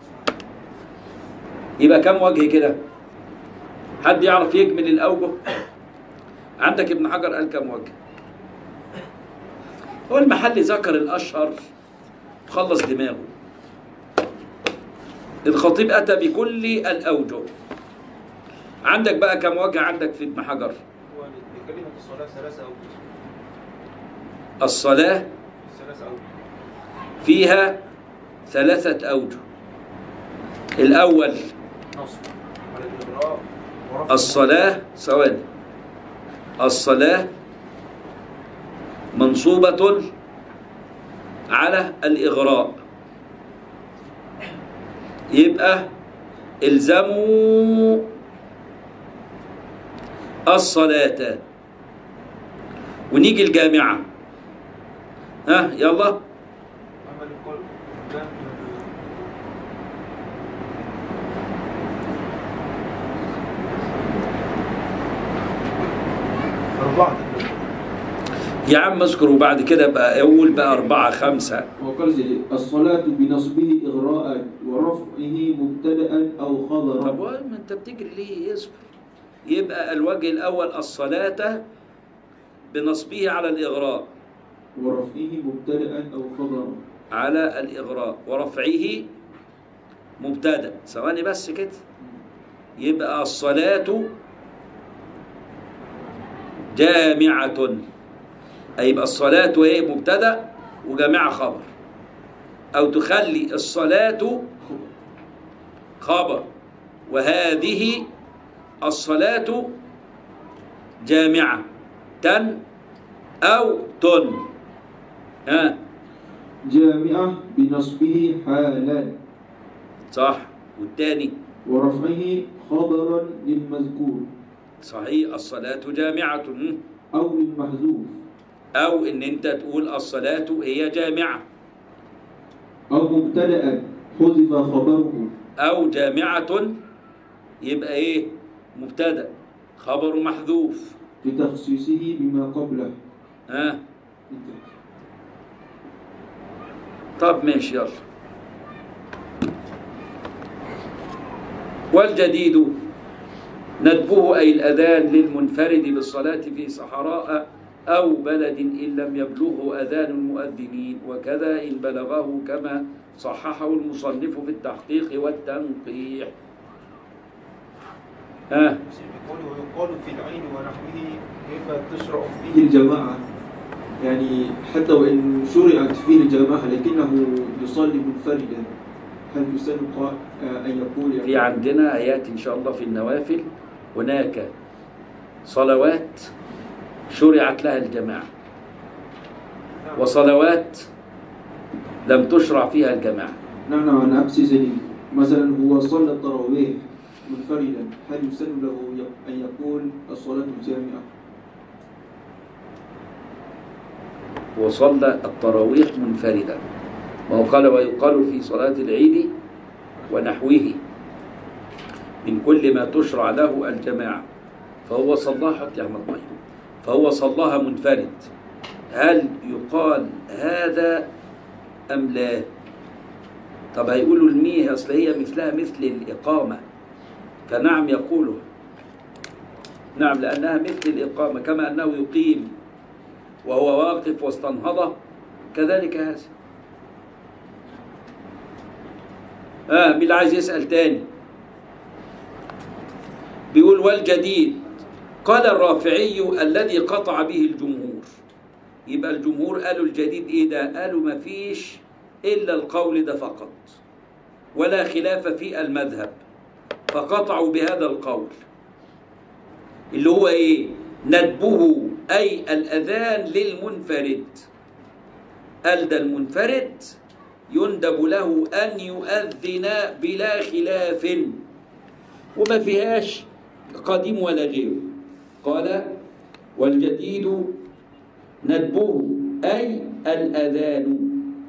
يبقى كم وجه كده حد يعرف يكمل الأوجه عندك ابن حجر قال كم وجه هو المحل ذكر الأشهر خلص دماغه الخطيب أتى بكل الأوجه عندك بقى كم وجه عندك في ابن حجر هو لكلمة الصلاة ثلاثة أوجه الصلاة ثلاثة أوجه فيها ثلاثة أوجه الأول نصب على الإغراء ورفع الصلاة ثواني الصلاة منصوبة على الإغراء يبقى الزموا الصلاة ونيجي الجامعة ها يلا عمل القلب كان أربعة يا عم اذكر وبعد كده بقى اقول بقى أربعة خمسة وقال زي الصلاة بنصبه إغراء ورفعه مبتدأ أو طب خبرا ما انت بتجري ليه اصبر يبقى الوجه الاول الصلاه بنصبه على الاغراء ورفعه مبتدأ أو خبرا على الاغراء ورفعه مبتدا ثواني بس كده يبقى الصلاه جامعه أي يبقى الصلاه هي مبتدا وجامعه خبر او تخلي الصلاه خبر وهذه الصلاة جامعة تن أو تن ها جامعة بنصبه حالا صح والتاني ورفعه خبرا للمذكور صحيح الصلاة جامعة م. أو للمحذوف أو إن أنت تقول الصلاة هي جامعة أو مبتدأ حذف خبره أو جامعة يبقى إيه مبتدأ خبر محذوف لتخصيصه بما قبله ها طب ماشي يلا والجديد ندبه أي الأذان للمنفرد بالصلاة في صحراء أو بلد إن لم يبلغه أذان المؤذنين وكذا إن بلغه كما صححه المصنف في التحقيق والتنقيح ها يقول ويقال في العين ونحوه كيف تشرع فيه فيه الجماعة يعني حتى وإن شرعت فيه الجماعة لكنه يصلي منفردا هل يسن قا- آه، أن يقول يعني في عندنا آيات إن شاء الله في النوافل هناك صلوات شرعت لها الجماعة وصلوات لم تشرع فيها الجماعة نعم نعم أنا أقصد زي مثلا هو صلى التراويح منفردا هل يسن له ي- أن يقول الصلاة الجامعة وصلى التراويح منفردا وهو قال ويقال في صلاة العيد ونحوه من كل ما تشرع له الجماعة فهو صلاها حط يا أحمد مية فهو صلاها منفرد هل يقال هذا أم لا طب هيقولوا المية أصل هي مثلها مثل الإقامة فنعم يقولها نعم لأنها مثل الإقامة كما أنه يقيم وهو واقف واستنهض كذلك هذا آه مين اللي عايز يسأل تاني بيقول والجديد قال الرافعي الذي قطع به الجمهور يبقى الجمهور قالوا الجديد ايه ده قالوا ما فيش الا القول ده فقط ولا خلاف في المذهب فقطعوا بهذا القول اللي هو ايه ندبه اي الاذان للمنفرد قال ده المنفرد يندب له ان يؤذن بلا خلاف وما فيهاش قديم ولا غيره قال والجديد ندبه أي الأذان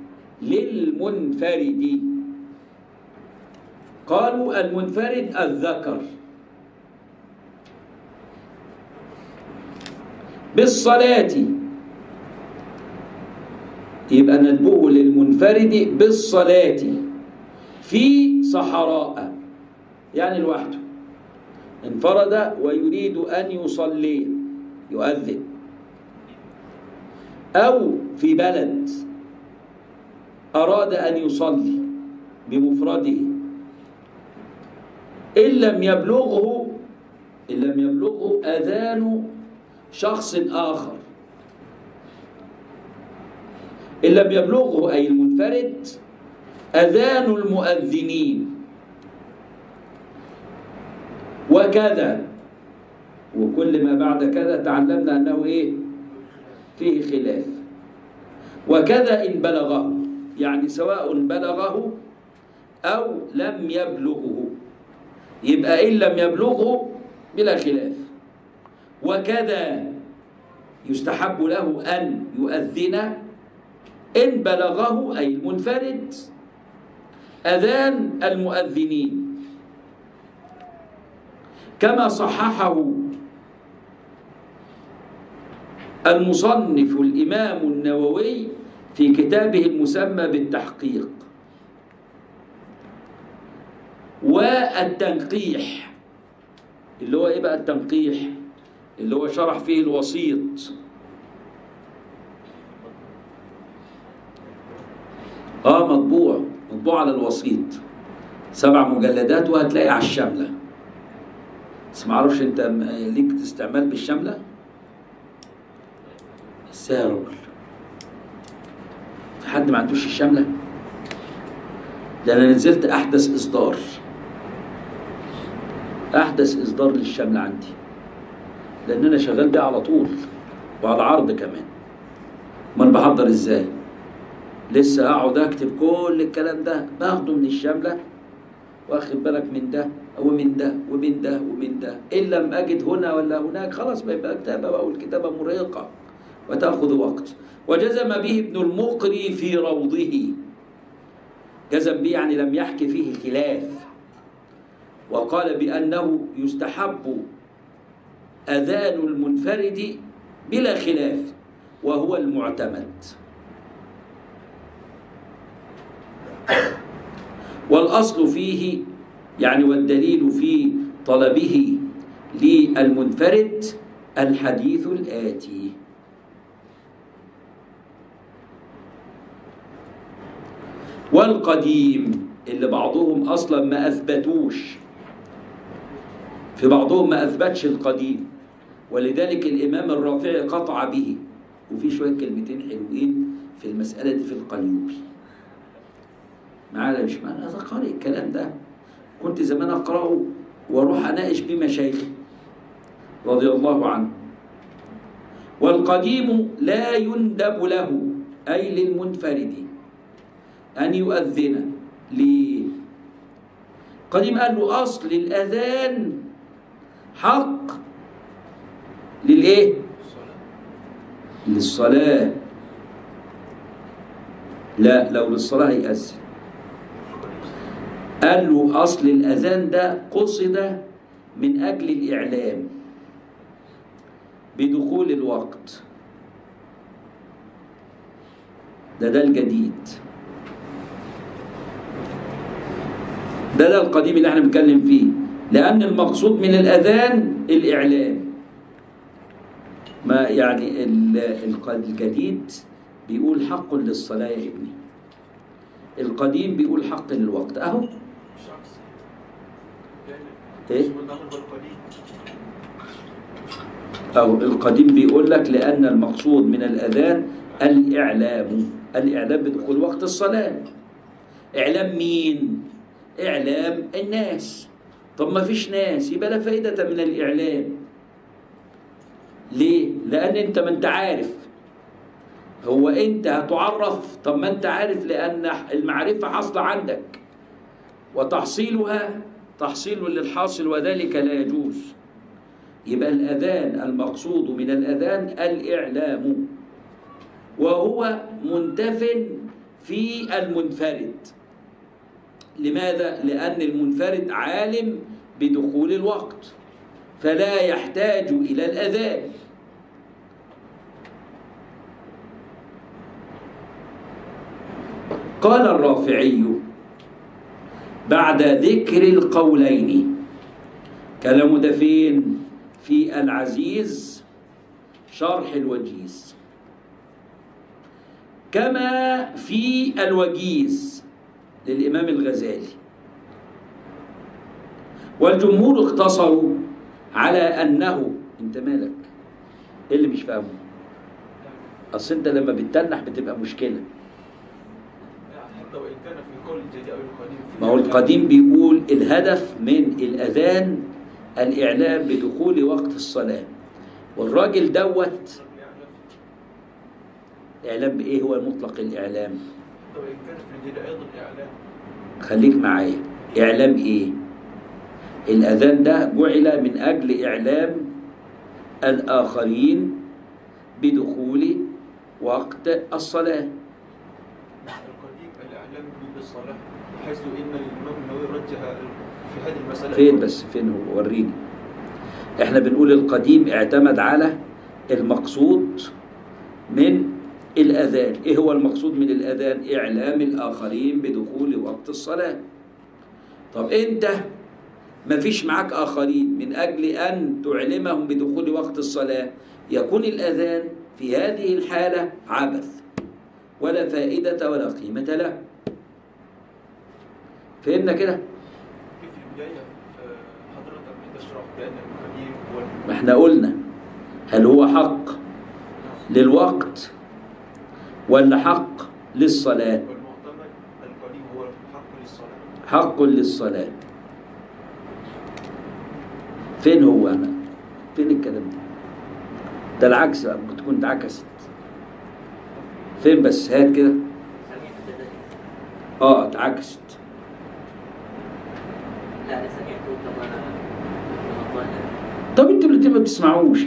للمنفرد قالوا المنفرد الذكر بالصلاة يبقى ندبه للمنفرد بالصلاة في صحراء يعني لوحده انفرد ويريد أن يصلي يؤذن أو في بلد أراد أن يصلي بمفرده إن لم يبلغه إن لم يبلغه أذان شخص آخر إن لم يبلغه أي المنفرد أذان المؤذنين وكذا وكل ما بعد كذا تعلمنا أنه إيه فيه خلاف وكذا إن بلغه يعني سواء بلغه أو لم يبلغه يبقى إن لم يبلغه بلا خلاف وكذا يستحب له أن يؤذن إن بلغه أي المنفرد أذان المؤذنين كما صححه المصنف الإمام النووي في كتابه المسمى بالتحقيق والتنقيح اللي هو ايه بقى التنقيح اللي هو شرح فيه الوسيط اه مطبوع مطبوع على الوسيط سبع مجلدات وهتلاقي على الشامله بس ما اعرفش انت م- ليك استعمال بالشامله ازاي يا راجل في حد ما عندوش الشامله ده انا نزلت احدث اصدار احدث اصدار للشامله عندي لان انا شغال بيه على طول وعلى عرض كمان امال بحضر ازاي لسه اقعد اكتب كل الكلام ده باخده من الشامله واخد بالك من ده ومن ده ومن ده ومن ده ان لم اجد هنا ولا هناك خلاص بيبقى كتابه بقى والكتابه مرهقه وتاخذ وقت وجزم به ابن المقري في روضه جزم به يعني لم يحكي فيه خلاف وقال بانه يستحب اذان المنفرد بلا خلاف وهو المعتمد والأصل فيه يعني والدليل في طلبه للمنفرد الحديث الآتي والقديم اللي بعضهم أصلا ما أثبتوش في بعضهم ما أثبتش القديم ولذلك الإمام الرافعي قطع به وفي شوية كلمتين حلوين في المسألة دي في القليوبي معانا مش معانا هذا قارئ الكلام ده كنت زمان اقراه واروح اناقش بيه مشايخي رضي الله عنه والقديم لا يندب له اي للمنفرد ان يؤذن ليه قديم قال له اصل الاذان حق للايه للصلاه لا لو للصلاه يأذن قال له أصل الأذان ده قصد من أجل الإعلام بدخول الوقت ده ده الجديد ده ده القديم اللي احنا بنتكلم فيه لأن المقصود من الأذان الإعلام ما يعني ال- الق- الجديد بيقول حق للصلاة يا ابني القديم بيقول حق للوقت أهو شخص إيه؟ مش متضمن بالقليل أو القديم بيقول لك لأن المقصود من الأذان الإعلام الإعلام بدخول وقت الصلاة إعلام مين؟ إعلام الناس طب ما فيش ناس يبقى لا فائدة من الإعلام ليه؟ لأن أنت ما أنت عارف هو أنت هتعرف طب ما أنت عارف لأن المعرفة حاصلة عندك وتحصيلها تحصيل للحاصل وذلك لا يجوز يبقى الأذان المقصود من الأذان الإعلام وهو منتف في المنفرد لماذا؟ لأن المنفرد عالم بدخول الوقت فلا يحتاج إلى الأذان قال الرافعي بعد ذكر القولين كلامه ده فين في العزيز شرح الوجيز كما في الوجيز للإمام الغزالي والجمهور اقتصروا على أنه أنت مالك إيه اللي مش فاهمه أصل أنت لما بتتنح بتبقى مشكلة حتى وان كان في قول الجديد او القديم في ما هو القديم بيقول الهدف من الأذان الإعلام بدخول وقت الصلاة والراجل دوت إعلام بإيه هو مطلق الإعلام حتى وان كان في الجديد ايضا اعلام خليك معايا إعلام إيه الأذان ده جعل من أجل إعلام الآخرين بدخول وقت الصلاة القديم الاعلام بالصلاه حيث ان الامام النووي رجح في هذه المساله فين بس فين هو وريني احنا بنقول القديم اعتمد على المقصود من الأذان إيه هو المقصود من الأذان إعلام الآخرين بدخول وقت الصلاة طب أنت ما فيش معاك آخرين من أجل أن تعلمهم بدخول وقت الصلاة يكون الأذان في هذه الحالة عبث ولا فائدة ولا قيمة له فهمنا كده؟ في البدايه آه، حضرتك بتشرح بان القديم هو ما احنا قلنا هل هو حق للوقت ولا حق للصلاة والمعتمد القديم هو الحق للصلاه حق للصلاة فين هو أنا فين الكلام ده ده العكس بقى ممكن تكون اتعكست فين بس هات كده سمعت كده اه اتعكست لا انا سمعته كما كما قال طب انتوا اللي ما بتسمعوش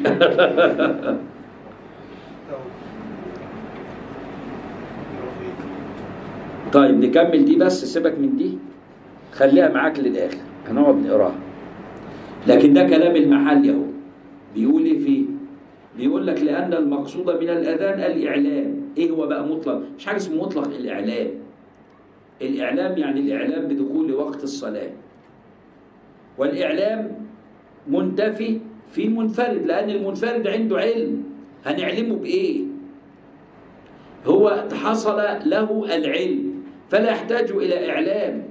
طيب نكمل دي بس سيبك من دي خليها معاك للاخر هنقعد نقراها لكن ده كلام المحل اهو بيقول ايه فيه بيقول لك لان المقصود من الاذان الاعلام ايه هو بقى مطلق مش حاجه اسمه مطلق الاعلام الاعلام يعني الاعلام بدخول وقت الصلاه والاعلام منتفي في المنفرد لان المنفرد عنده علم هنعلمه بايه هو حصل له العلم فلا يحتاج الى اعلام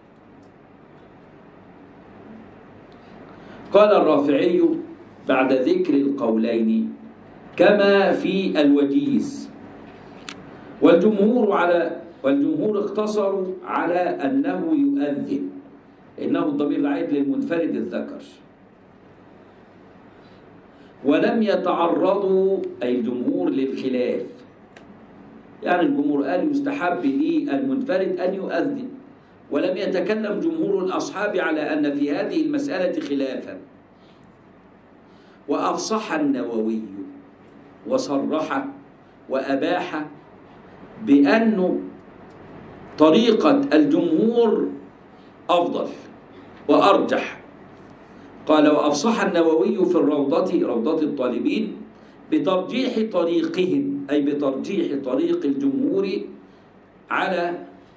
قال الرافعي بعد ذكر القولين كما في الوجيز والجمهور على والجمهور اقتصروا على انه يؤذن انه الضمير العائد للمنفرد الذكر ولم يتعرضوا اي الجمهور للخلاف يعني الجمهور قال يستحب للمنفرد ان يؤذن ولم يتكلم جمهور الاصحاب على ان في هذه المساله خلافا وافصح النووي وصرح واباح بان طريقه الجمهور افضل وارجح قال وافصح النووي في الروضه روضه الطالبين بترجيح طريقهم اي بترجيح طريق الجمهور على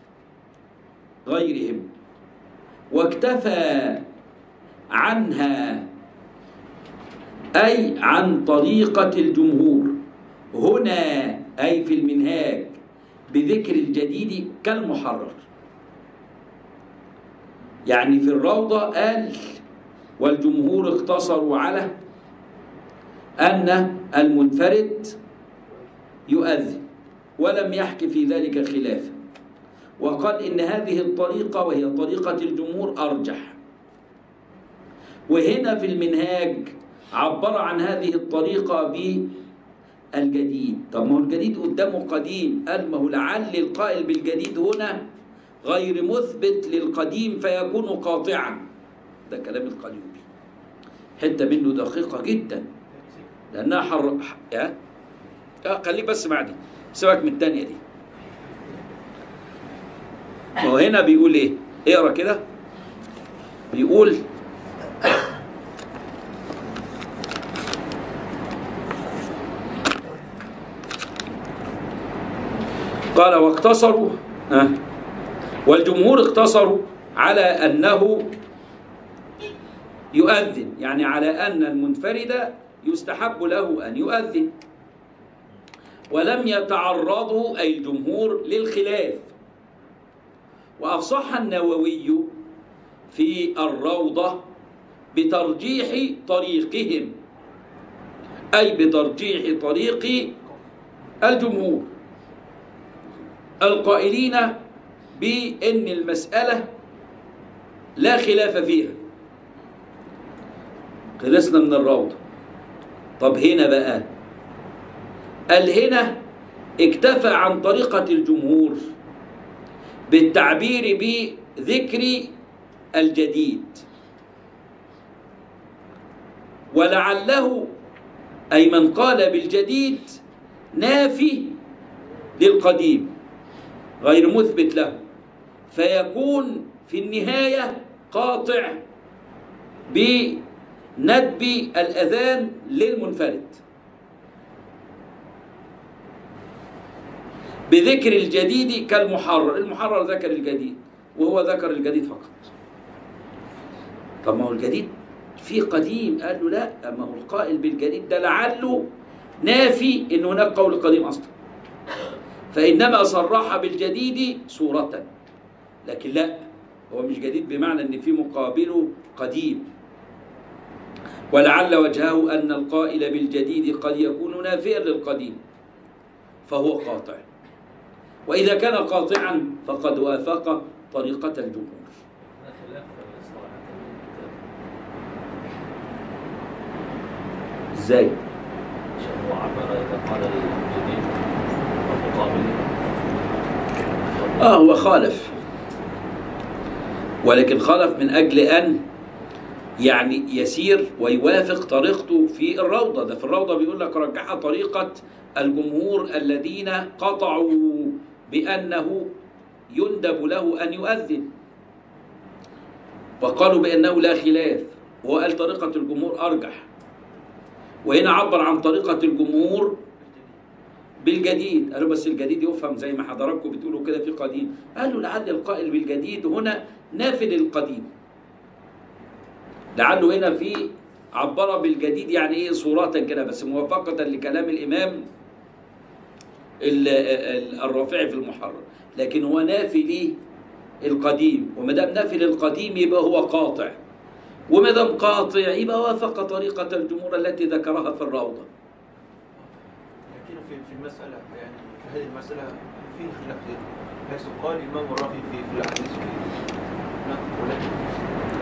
غيرهم واكتفى عنها أي عن طريقة الجمهور هنا أي في المنهاج بذكر الجديد كالمحرر يعني في الروضة قال والجمهور اقتصروا على أن المنفرد يؤذن ولم يحك في ذلك خلافا وقال إن هذه الطريقة وهي طريقة الجمهور أرجح وهنا في المنهاج عبر عن هذه الطريقة بالجديد طب ما هو الجديد قدامه قديم قال ما هو لعل القائل بالجديد هنا غير مثبت للقديم فيكون قاطعا ده كلام القليوبي حته منه دقيقه جدا لانها حر يا اه خليك بس مع دي سيبك من الثانيه دي وهو هنا بيقول ايه اقرا كده بيقول قال واقتصروا آه والجمهور اقتصروا على انه يؤذن يعني على ان المنفرد يستحب له ان يؤذن ولم يتعرضوا اي الجمهور للخلاف وافصح النووي في الروضه بترجيح طريقهم اي بترجيح طريق الجمهور القائلين بان المساله لا خلاف فيها خلصنا من الروضه طب هنا بقى قال هنا اكتفى عن طريقه الجمهور بالتعبير بذكر الجديد ولعله اي من قال بالجديد نافي للقديم غير مثبت له فيكون في النهايه قاطع بندب الاذان للمنفرد بذكر الجديد كالمحرر المحرر ذكر الجديد وهو ذكر الجديد فقط طب ما هو الجديد في قديم قال له لا ما هو القائل بالجديد ده لعله نافي ان هناك قول قديم اصلا فانما صرح بالجديد صورة لكن لا هو مش جديد بمعنى ان في مقابله قديم ولعل وجهه ان القائل بالجديد قد يكون نافيا للقديم فهو قاطع واذا كان قاطعا فقد وافق طريقة الجمهور هذا خلاف صراحة ازاي عشان هو عبر إذا قال الجديد والمقابل اه هو خالف ولكن خالف من اجل ان يعني يسير ويوافق طريقته في الروضه ده في الروضه بيقول لك رجح طريقه الجمهور الذين قطعوا بانه يندب له ان يؤذن وقالوا بانه لا خلاف وهو قال طريقه الجمهور ارجح وهنا عبر عن طريقه الجمهور بالجديد قالوا بس الجديد يفهم زي ما حضراتكم بتقولوا كده في قديم قالوا لعل القائل بالجديد هنا نافي للقديم لعله هنا في عبر بالجديد يعني ايه صورة كده بس موافقة لكلام الإمام ال- ال- الرافعي في المحرر لكن هو نافي للقديم وما دام نافي للقديم يبقى هو قاطع وما دام قاطع يبقى وافق طريقة الجمهور التي ذكرها في الروضة لكن في في المسألة يعني في هذه المسألة في خلاف كثير حيث قال الإمام الرافي في في الأحاديث في نعم ولكن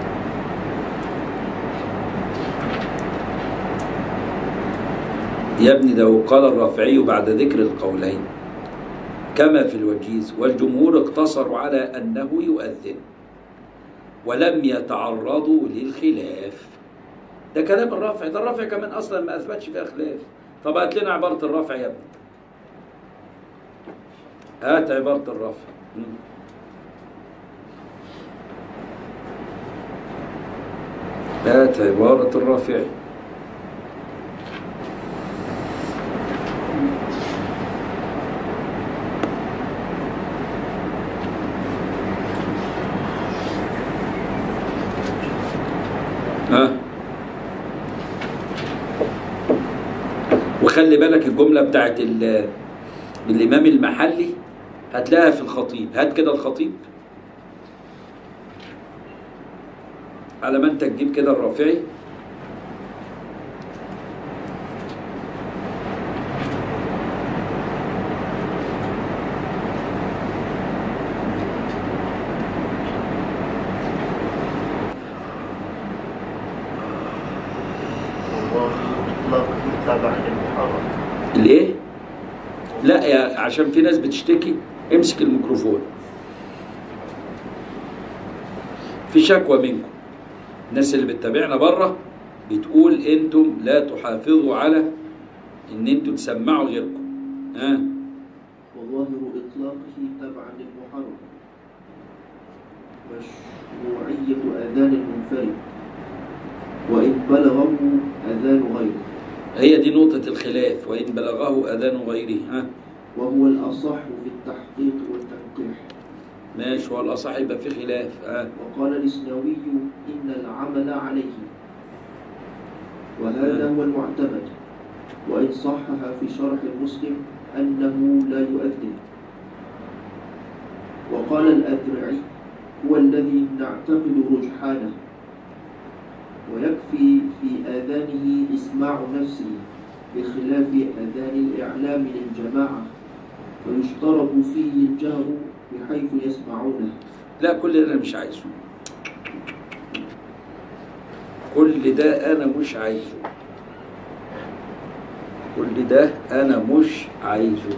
يا ابني ده قال الرافعي بعد ذكر القولين كما في الوجيز والجمهور اقتصروا على أنه يؤذن ولم يتعرضوا للخلاف ده كلام الرافعي ده الرافعي كمان أصلا ما أثبتش فيها خلاف طب هات لنا عبارة الرافع يا ابني هات عبارة الرافع مم. هات عبارة الرافعي ها وخلي بالك الجملة بتاعت ال- الإمام المحلي هتلاقيها في الخطيب هات كده الخطيب على ما انت تجيب كده الرافعي وإطلاق تبع للمحرم الايه لا يا عشان في ناس بتشتكي امسك الميكروفون في شكوى منكم الناس اللي بتتابعنا بره بتقول انتم لا تحافظوا على ان انتم تسمعوا غيركم ها وظاهر إطلاقه تبعا للمحرم مشروعية أذان المنفرد وإن بلغه أذان غيره هي دي نقطة الخلاف وإن بلغه أذان غيره ها وهو الأصح في التحقيق والتنقيح ماشي هو الأصح يبقى في خلاف ها وقال الإسنوي إن العمل عليه وهذا هو المعتمد وإن صحح في شرح المسلم أنه لا يؤذن وقال الأذرعي هو الذي نعتقد رجحانه ويكفي في آذانه إسماع نفسه بخلاف آذان الإعلام للجماعة ويشترط فيه الجهر بحيث يسمعونه لا كل ده أنا مش عايزه كل ده أنا مش عايزه كل ده أنا مش عايزه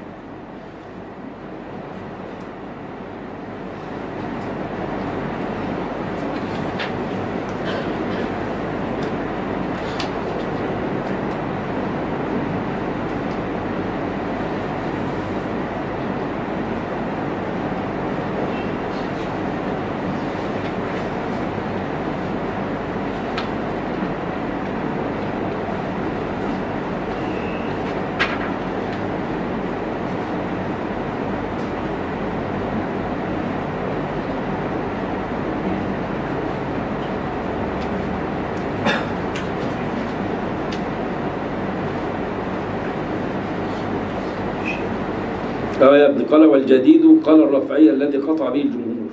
اه يا ابن قال والجديد قال الرفعي الذي قطع به الجمهور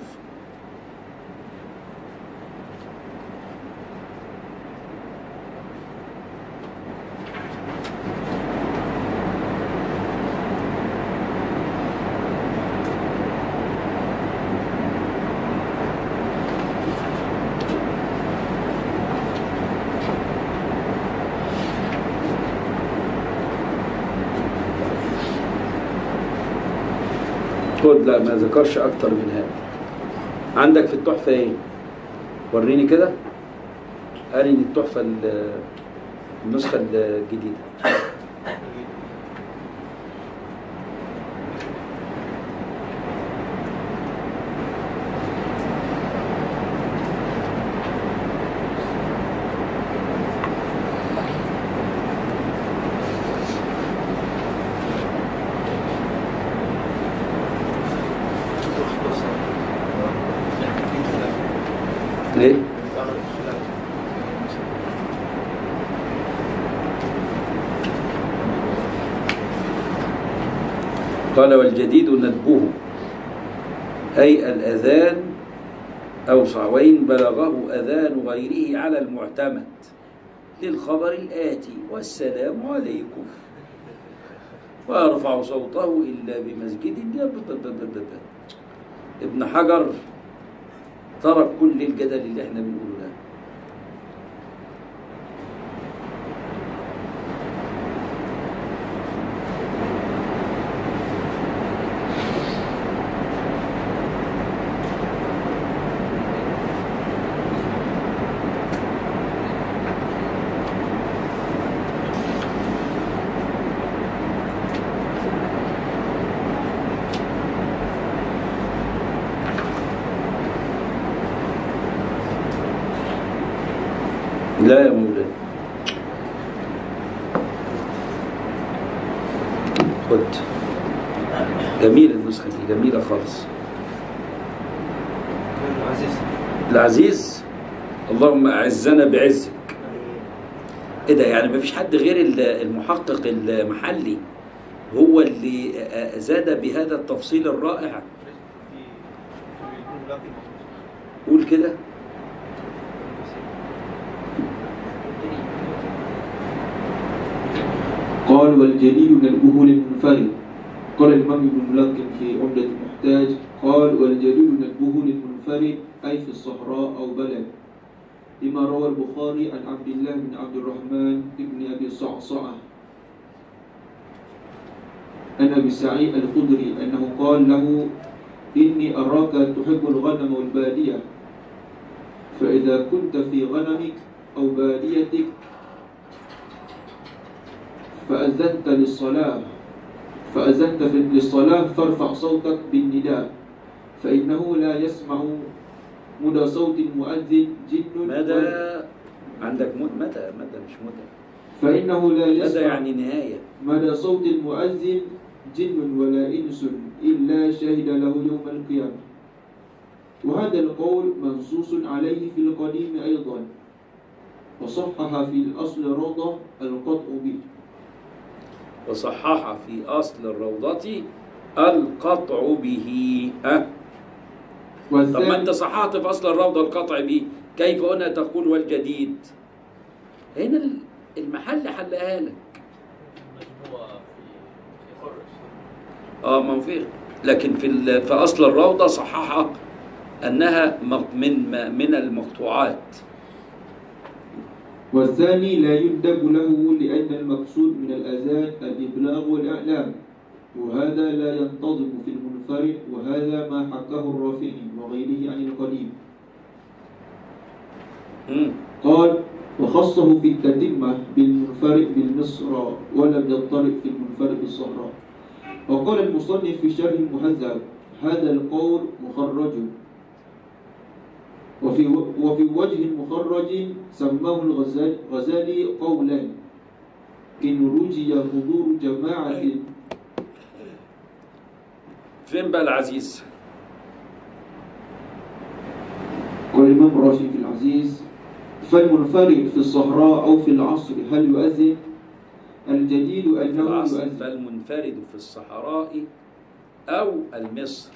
خد لا ما ذكرش اكتر من هذا عندك في التحفه ايه وريني كده ارني التحفه ال- النسخه الجديده ليه قال والجديد ندبه أي الأذان أوسع وإن بلغه أذان غيره على المعتمد للخبر الآتي والسلام عليكم ويرفع صوته إلا بمسجد ابن حجر ترك كل الجدل اللي احنا بنقوله ده لا يا مولانا خد جميلة النسخة دي جميلة خالص عزيز العزيز اللهم أعزنا بعزك ايه ده يعني مفيش حد غير ال- المحقق المحلي هو اللي آه، زاد بهذا التفصيل الرائع قول كده قال والجليل ندبه للمنفرد قال الإمام ابن ملقن في عمدة المحتاج قال والجليل ندبه للمنفرد أي في الصحراء أو بلد لما روى البخاري عن عبد الله بن عبد الرحمن بن أبي صعصعة عن أبي سعيد الخدري أنه قال له إني أراك تحب الغنم والبادية فإذا كنت في غنمك أو باديتك فأذنت للصلاة فأذنت في- للصلاة فارفع صوتك بالنداء فإنه لا يسمع مدى صوت المؤذن جن مدى ولا- عندك مد مدى مدى مش مدى فإنه لا مدى يسمع يعني نهاية مدى صوت المؤذن جن ولا إنس إلا شهد له يوم القيامة وهذا القول منصوص عليه في القديم أيضا وصحح في الأصل روضة القطع به وصحح في أصل الروضة القطع به أه؟ طب ما والثاني أنت صححت في أصل الروضة القطع به كيف هنا تقول والجديد هنا ال- المحل حلها لك المجموعة في في خرج اه ما هو في لكن في ال- في اصل الروضه صححها انها م- من م- من المقطوعات والثاني لا يندب له لأن المقصود من الأذان الإبلاغ والإعلام وهذا لا ينتظم في المنفرد وهذا ما حكاه الرافعي وغيره عن القديم مم. قال وخصه في التتمة بالمنفرد بالمصر ولم يضطرب في المنفرد بالصحراء وقال المصنف في شرح المهذب هذا القول مخرج وفي وفي وجه مخرج سماه الغزالي غزالي قولا إن رجي حضور جماعة فين بقى العزيز قال الإمام راشد في العزيز فالمنفرد في الصحراء أو في العصر هل يؤذن الجديد أنه العصر يؤذن فالمنفرد في الصحراء او المصر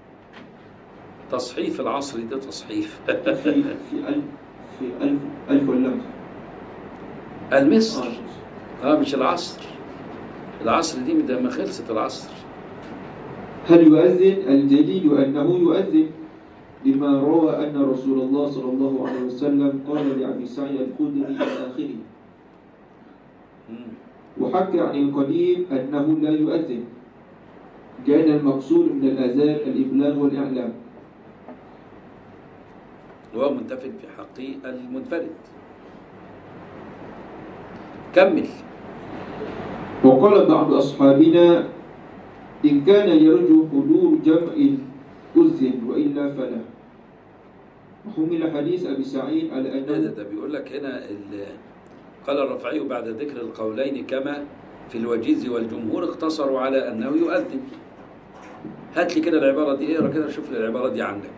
تصحيف العصر ده تصحيف في في ألف في ألف ألف ولا المصر اه مش العصر العصر دي ده ما خلصت العصر هل يؤذن الجديد أنه يؤذن لما روى أن رسول الله صلى الله عليه وسلم قال لأبي سعيد الخدري إلى آخره مم. وحكى عن القديم أنه لا يؤذن كان المقصود من الأذان الإبلاغ والإعلام وهو منتفد في حق المنفرد كمل وقال بعض أصحابنا إن كان يرجو حضور جمع أذن وإلا فلا وحمل حديث أبي سعيد على لا ده, أنه ده بيقول لك هنا ال- قال الرفعي بعد ذكر القولين كما في الوجيز والجمهور اقتصروا على انه يؤذن هات لي كده العباره دي اقرا كده شوف لي العباره دي عندك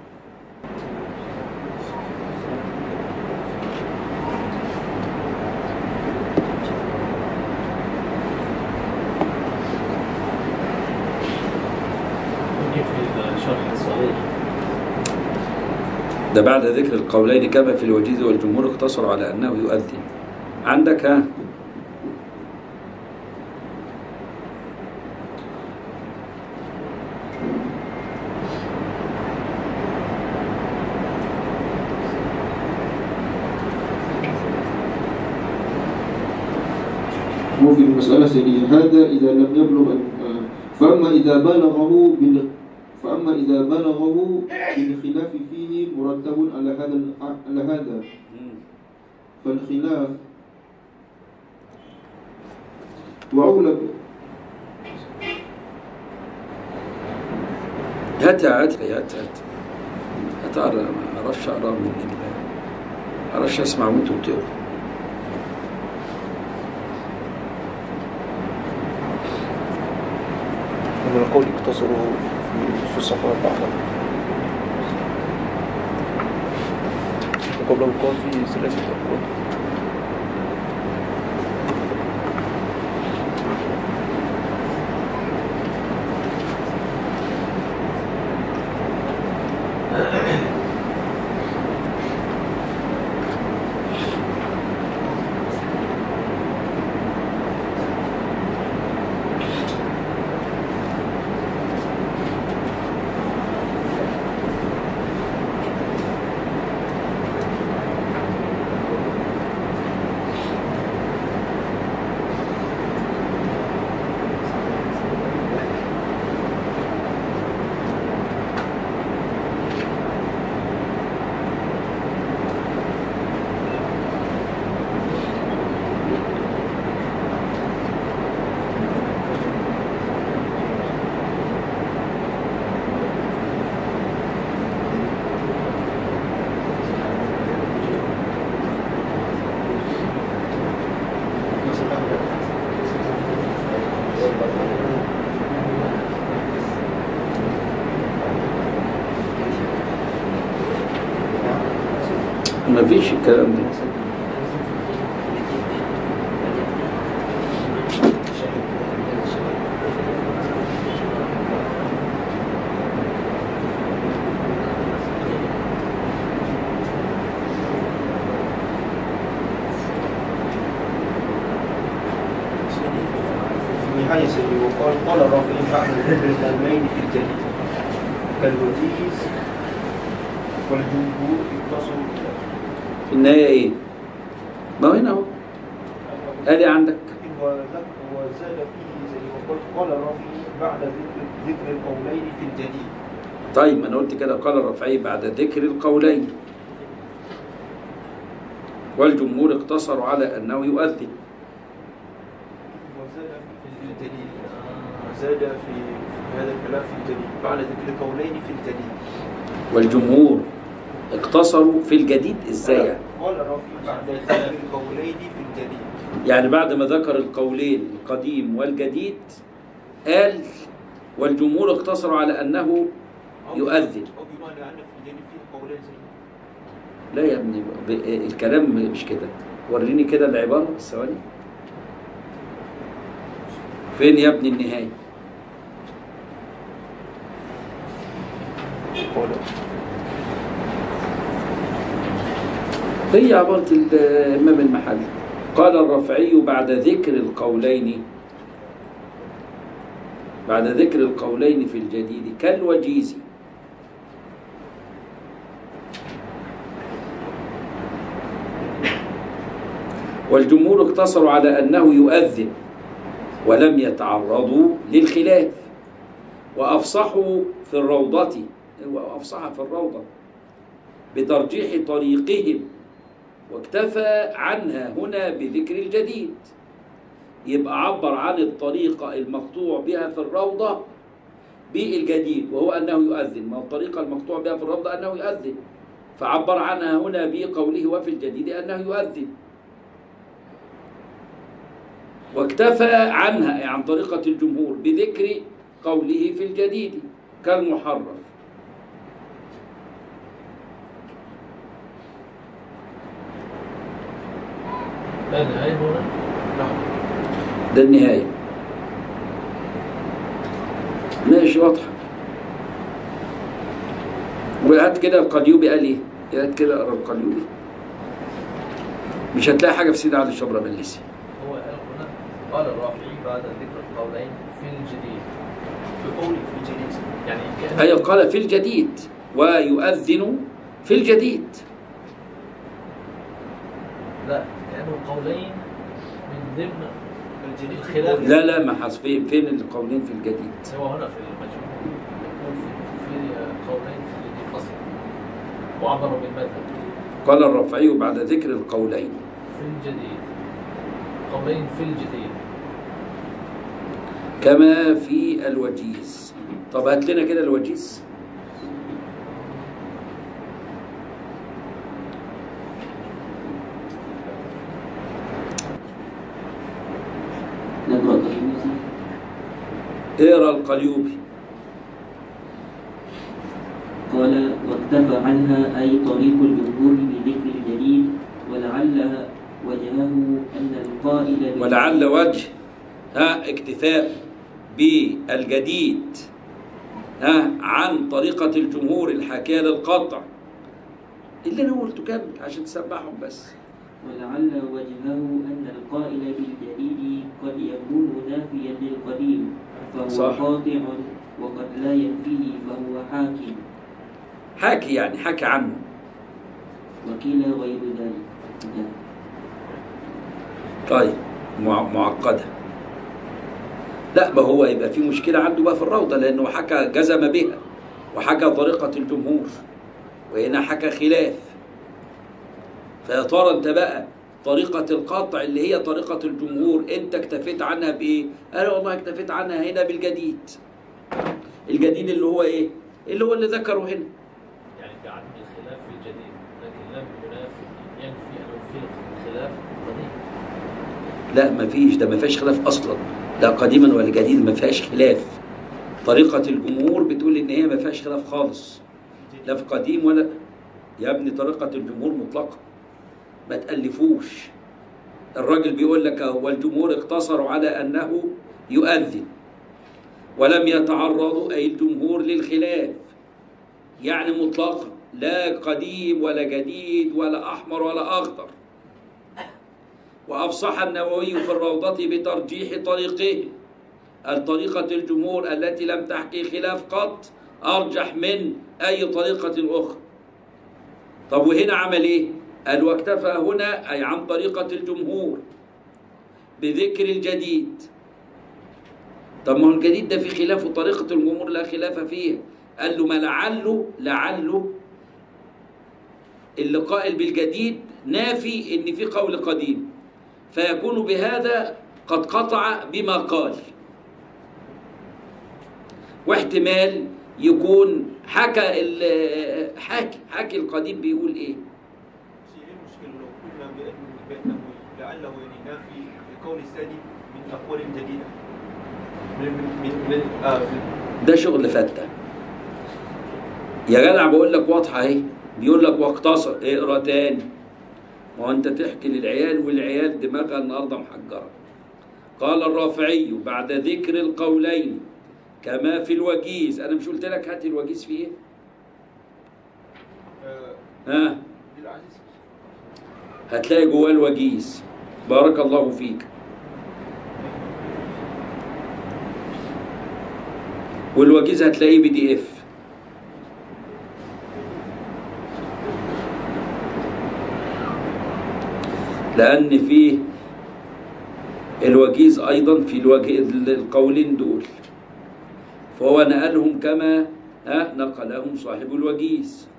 ودي في الشرح الصحيح ده بعد ذكر القولين كما في الوجيز والجمهور اقتصروا على انه يؤذن عندك ها هو في المسألة سرية هذا إذا لم يبلغ آه، فأما إذا بلغه بال فأما إذا بلغه بالخلاف فيه مرتب على هذا ال- على هذا مم. فالخلاف وأولى ب- هات هات لي هات هات هات اقرا ما اعرفش اقرا من ال- ما اعرفش اسمع وانتوا بتقروا ومن القول اقتصروا في- في الصحراء بعضا وقبله قال في ثلاثة أقوال مفيش الكلام ده في نهاية سيدي وقال قال الرافعي بعد ذكر الأمين في الجليل كالوجيز والجمهور اتصلوا بها في النهاية ايه ما هو هنا اهو ادي عندك وذك- وزاد فيه زي ما قلت قال الرافعي بعد ذكر ذكر القولين في الجديد طيب ما انا قلت كده قال الرفعي بعد ذكر القولين والجمهور اقتصروا على انه يؤذن وزاد في في الجديد زاد في في هذا الكلام في الجديد بعد ذكر القولين في الجديد والجمهور اقتصروا في الجديد ازاي يعني؟ قال الرافعي بعد ذكر القولين في الجديد يعني بعد ما ذكر القولين القديم والجديد قال والجمهور اقتصروا على انه أو- يؤذن. أو بمعنى أن في الجديد فيه قولين زي لا يا ابني ب- الكلام مش كده وريني كده العبارة بس ثواني فين يا ابني النهاية قال هي عبارة الإمام المحلي قال الرافعي بعد ذكر القولين بعد ذكر القولين في الجديد كالوجيز والجمهور اقتصروا على أنه يؤذن ولم يتعرضوا للخلاف وأفصحوا في الروضة وأفصح في الروضة بترجيح طريقهم واكتفى عنها هنا بذكر الجديد يبقى عبر عن الطريقة المقطوع بها في الروضة بالجديد وهو أنه يؤذن ما الطريقة المقطوع بها في الروضة أنه يؤذن فعبر عنها هنا بقوله وفي الجديد أنه يؤذن واكتفى عنها أي عن طريقة الجمهور بذكر قوله في الجديد كالمحرر لا النهاية هنا نعم ده النهاية ماشي واضحة وهات كده القليوبي قال ايه؟ هات كده اقرا القليوبي مش هتلاقي حاجة في سيدي علي الشبرا بلسي هو قال هنا قال الرافعي بعد ذكر القولين في الجديد في قولي في الجديد يعني كأن أي قال في الجديد ويؤذن في الجديد لا كانوا قولين من ضمن الجديد في الخلاف. قولي. لا لا ما حص فين فين القولين في الجديد هو هنا في المجموع يقول في, في قولين في الجديد اصلا وعبروا بالمذهب قال الرافعي بعد ذكر القولين في الجديد قولين في الجديد كما في الوجيز طب هات لنا كده الوجيز نقرأ تلميذي اقرا القليوبي قال واكتفى عنها أي طريق الجمهور بذكر الجليل ولعل وجهه أن القائل بال- ولعل وجه ها اكتفاء بالجديد ها عن طريقة الجمهور الحاكية للقطع اللي انا قلته كامل عشان تسمعهم بس ولعل وجهه أن القائل بالجديد قد يكون نافيا للقديم فهو صح. قاطع وقد لا ينفيه فهو حاكم حكي يعني حكي عنه وكلا غير ذلك انتهى. طيب مع- معقدة لا ما هو يبقى في مشكلة عنده بقى في الروضة لأنه حكى جزم بها وحكى طريقة الجمهور وهنا حكى خلاف فيا ترى أنت بقى طريقة القطع اللي هي طريقة الجمهور أنت اكتفيت عنها بإيه؟ أنا والله اكتفيت عنها هنا بالجديد الجديد اللي هو إيه؟ اللي هو اللي ذكره هنا يعني بعدم الخلاف في الجديد لكن لم ينافي ينفي أن في الخلاف قديم لا ما فيش ده ما فيهاش خلاف اصلا لا قديما ولا جديد ما فيهاش خلاف طريقة الجمهور بتقول ان هي ما فيهاش خلاف خالص لا في قديم ولا يا ابني طريقة الجمهور مطلقة ما تألفوش الراجل بيقول لك أهو، والجمهور اقتصروا على أنه يؤذن ولم يتعرضوا أي الجمهور للخلاف يعني مطلقا لا قديم ولا جديد ولا أحمر ولا أخضر وأفصح النووي في الروضة بترجيح طريقه الطريقة الجمهور التي لم تحكي خلاف قط أرجح من أي طريقة أخرى طب وهنا عمل إيه؟ قال واكتفى هنا أي عن طريقة الجمهور بذكر الجديد طب ما هو الجديد ده في خلاف وطريقة الجمهور لا خلاف فيها قال له ما لعله لعله اللي قائل بالجديد نافي ان في قول قديم فيكون بهذا قد قطع بما قال واحتمال يكون حكى ال- حكي حكي القديم بيقول ايه شيء ايه المشكله لو قلنا بأن- بانه لعله يعني نافي القول الثاني من اقوال جديده من من من, من آه في- ده شغل فتة يا جدع بقول لك واضحة اهي بيقول لك واقتصر اقرا تاني ما هو انت تحكي للعيال والعيال دماغها النهارده محجرة قال الرافعي بعد ذكر القولين كما في الوجيز انا مش قلت لك هات الوجيز في ايه آه ها بالعزيز هتلاقي جواه الوجيز بارك الله فيك والوجيز هتلاقيه بي دي اف لان فيه الوجيز ايضا في الوجه القولين دول فهو نقلهم كما ها نقلهم صاحب الوجيز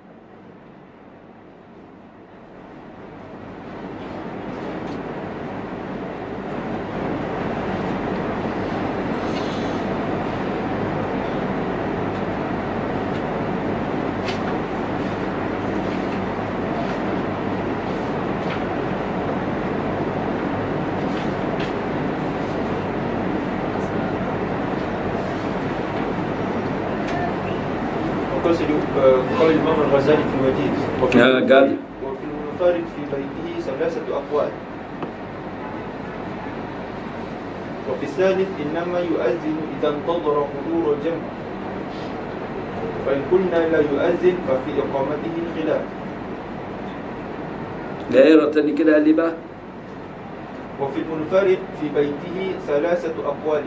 وقصد آه، قول الامام الغزالي في الوجيز وفي يا جدع. وفي المنفرد في بيته ثلاثه اقوال وفي الثالث انما يؤذن اذا انتظر حضور الجمع فان قلنا لا يؤذن ففي اقامته خلاف دائرة تاني كده قال لي بقى وفي المنفرد في بيته ثلاثة أقوال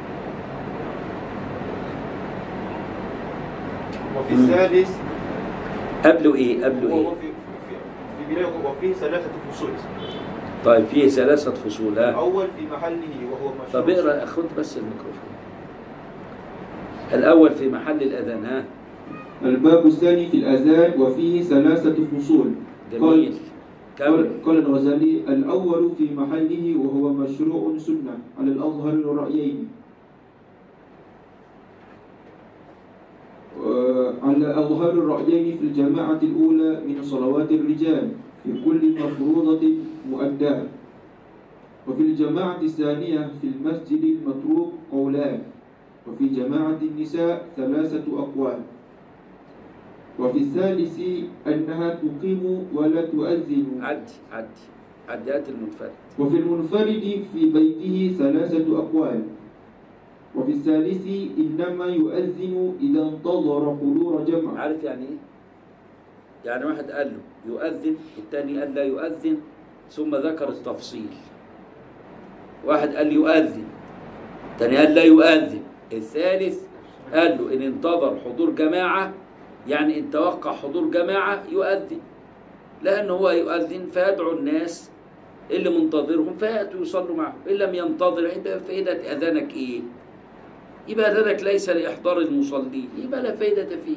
وفي مم. الثالث قبله ايه قبله وهو ايه في في في بداية وفيه ثلاثة فصول طيب فيه ثلاثة فصول ها الأول في محله وهو مشروع طب اقرا خد بس الميكروفون الأول في محل الأذان ها الباب الثاني في الأذان وفيه ثلاثة فصول جميل كمل قال, قال الغزالي الأول في محله وهو مشروع سنة على الأظهر الرأيين آه، على أظهر الرأيين في الجماعة الأولى من صلوات الرجال في كل مفروضة مؤداة وفي الجماعة الثانية في المسجد المتروك قولان وفي جماعة النساء ثلاثة أقوال وفي الثالث أنها تقيم ولا تؤذن عدي عدي عديات المنفرد وفي المنفرد في بيته ثلاثة أقوال وفي الثالث إنما يؤذن إذا انتظر حضور جمع عارف يعني ايه؟ يعني واحد قال له يؤذن الثاني قال لا يؤذن ثم ذكر التفصيل واحد قال يؤذن الثاني قال لا يؤذن الثالث قال له إن انتظر حضور جماعة يعني إن توقع حضور جماعة يؤذن لأن هو يؤذن فيدعو الناس اللي منتظرهم فيأتوا يصلوا معه إن لم ينتظر يبقى فائدة أذانك إيه؟ يبقى أذانك ليس لإحضار المصلين يبقى لا فائدة فيه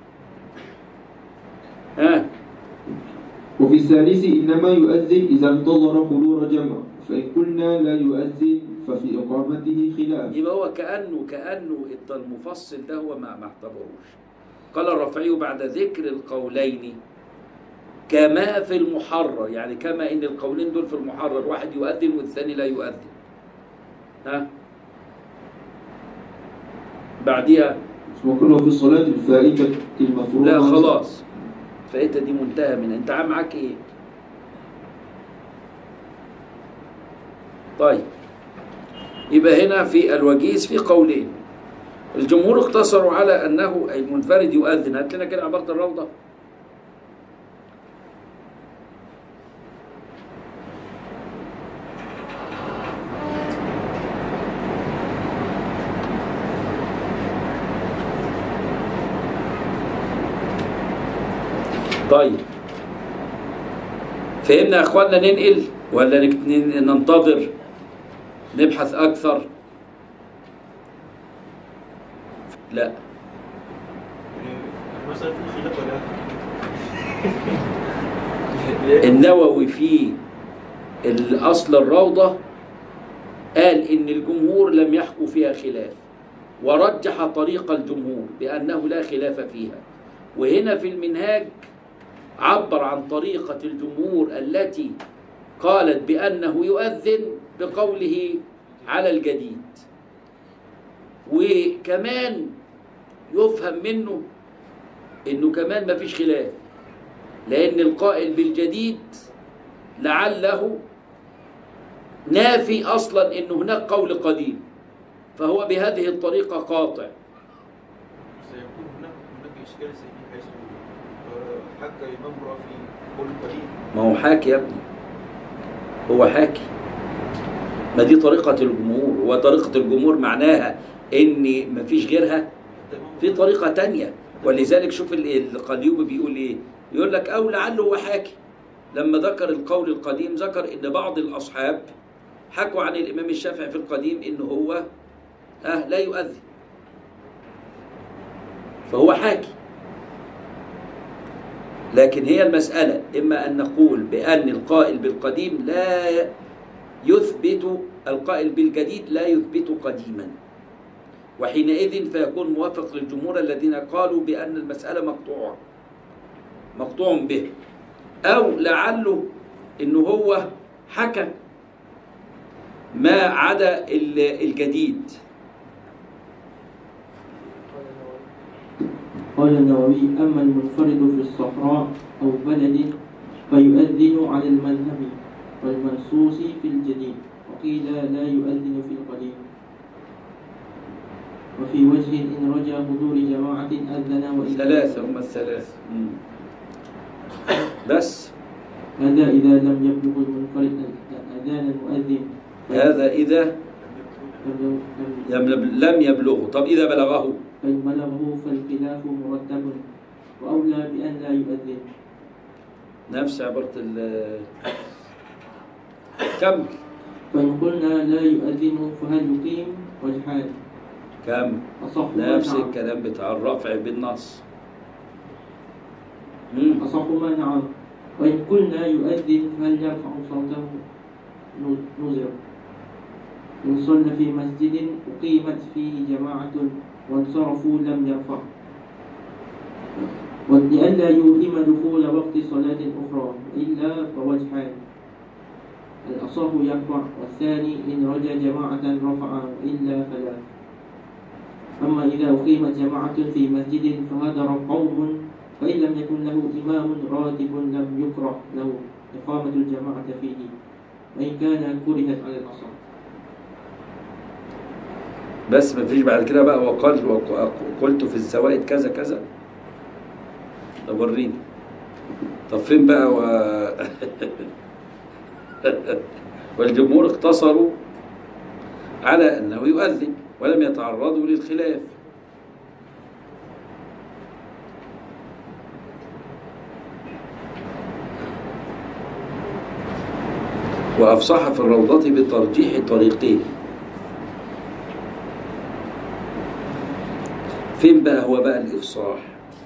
ها وفي الثالث إنما يؤذن إذا انتظر حضور جمع فإن قلنا لا يؤذن ففي إقامته خلاف يبقى هو كأنه كأنه المفصل ده هو ما ما اعتبروش قال الرافعي بعد ذكر القولين كما في المحرر يعني كما ان القولين دول في المحرر واحد يؤذن والثاني لا يؤذن ها بعديها وكله في الصلاة الفائتة المفروضة لا خلاص فايته دي منتهى من انت عام معاك ايه طيب يبقى هنا في الوجيز في قولين الجمهور اقتصروا على انه المنفرد يؤذن هات لنا كده عباره الروضه طيب فهمنا يا اخوانا ننقل ولا نك- ن- ننتظر نبحث اكثر لا المسألة في خلاف ولا النووي في الأصل الروضة قال إن الجمهور لم يحكوا فيها خلاف ورجح طريق الجمهور بأنه لا خلاف فيها وهنا في المنهاج عبر عن طريقة الجمهور التي قالت بأنه يؤذن بقوله على الجديد وكمان يفهم منه انه كمان ما فيش خلاف لأن القائل بالجديد لعله نافي أصلا أن هناك قول قديم فهو بهذه الطريقة قاطع سيكون هناك هناك إشكال سيء حيث آه، حكى الإمام رافي قول قليل ما هو حاكي يا ابني هو حاكي ما دي طريقة الجمهور هو طريقة الجمهور معناها ان مفيش غيرها في طريقة تانية ولذلك شوف ال- القليوبي بيقول ايه يقول لك او لعله هو حاكي لما ذكر القول القديم ذكر ان بعض الاصحاب حكوا عن الامام الشافعي في القديم ان هو ها لا يؤذن فهو حاكي لكن هي المسألة إما أن نقول بأن القائل بالقديم لا يثبت القائل بالجديد لا يثبت قديما وحينئذ فيكون موافق للجمهور الذين قالوا بأن المسألة مقطوعة مقطوع به أو لعله إنه هو حكى ما عدا ال- الجديد قال النووي أما المنفرد في الصحراء أو بلد فيؤذن على المذهب والمنصوص في الجديد وقيل لا يؤذن في القديم وفي وجه إن رجا حضور جماعة أذن وإن ثلاثة هم الثلاثة مم. بس هذا إذا لم يبلغ المنفرد أذان المؤذن هذا إذا لم- لم- يم- لم يبلغه طب إذا بلغه فإن بلغه فالخلاف مرتب وأولى بأن لا يؤذن نفس عبارة ال كم فإن قلنا لا يؤذن فهل يقيم وجهان كم أصح ما نفس نعم الكلام بتاع الرفع بالنص مم. أصح ما نعم وإن قلنا يؤذن فهل يرفع صوته ن- نزر إن صلى في مسجد أقيمت فيه جماعة وانصرفوا لم يرفع ولئلا يوهم دخول وقت صلاة أخرى إلا فوجهان الأصح يرفع والثاني إن رجا جماعة رفع وإلا فلا أما إذا أقيمت جماعة في مسجد فهدر قوم فإن لم يكن له إمام راتب لم يكره له إقامة الجماعة فيه وإن كان كرهت على الأصح بس ما فيش بعد كده بقى وقال وق- قلت في الزوائد كذا كذا طب وريني طب فين بقى و... والجمهور اقتصروا على أنه يؤذن ولم يتعرضوا للخلاف وأفصح في الروضة بترجيح طريقين فين بقى هو بقى الإفصاح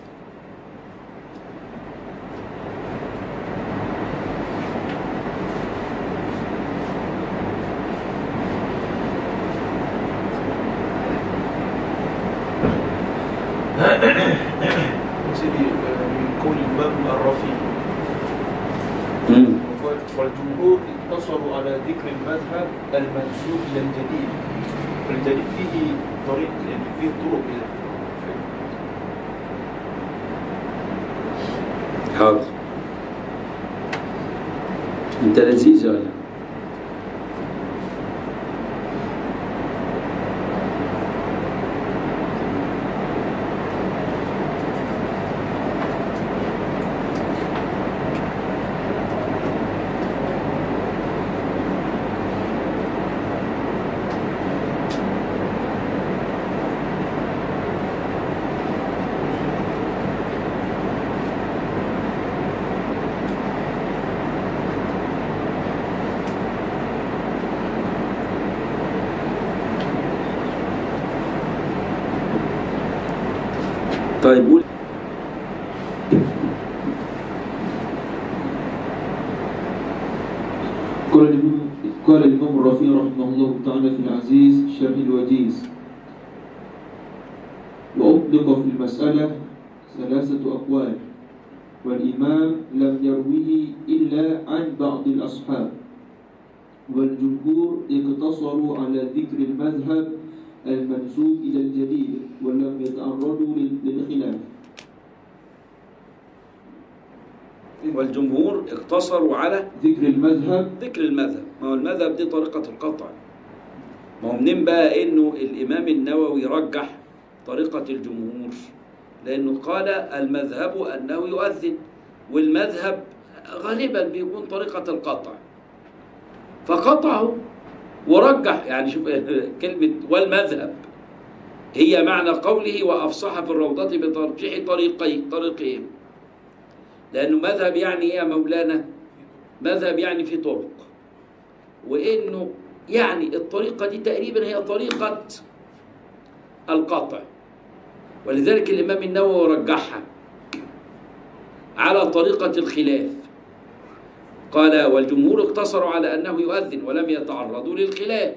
سيدي آه، من قول الإمام الرافي مم. وقال والجمهور اقتصروا على ذكر المذهب المنسوب إلى الجديد فالجديد فيه طريق يعني فيه طرق إلى حاضر انت لذيذ ولا طيب قول قال الإمام قال الإمام الرافعي رحمه الله تعالى في العزيز شرح الوجيز وأطلق في المسألة ثلاثة أقوال والإمام لم يروه إلا عن بعض الأصحاب والجمهور اقتصروا على ذكر المذهب المنسوب إلى الجديد ولم يتعرضوا لل- للخلاف والجمهور اقتصروا على ذكر المذهب ذكر المذهب ما هو المذهب دي طريقة القطع ما هو منين بقى انه الامام النووي رجح طريقة الجمهور لانه قال المذهب انه يؤذن والمذهب غالبا بيكون طريقة القطع فقطعه ورجح يعني شوف كلمة والمذهب هي معنى قوله وأفصح في الروضة بترجيح طريقي طريقهم لأنه مذهب يعني إيه يا مولانا مذهب يعني في طرق وإنه يعني الطريقة دي تقريبا هي طريقة القطع ولذلك الإمام النووي رجحها على طريقة الخلاف قال والجمهور اقتصروا على أنه يؤذن ولم يتعرضوا للخلاف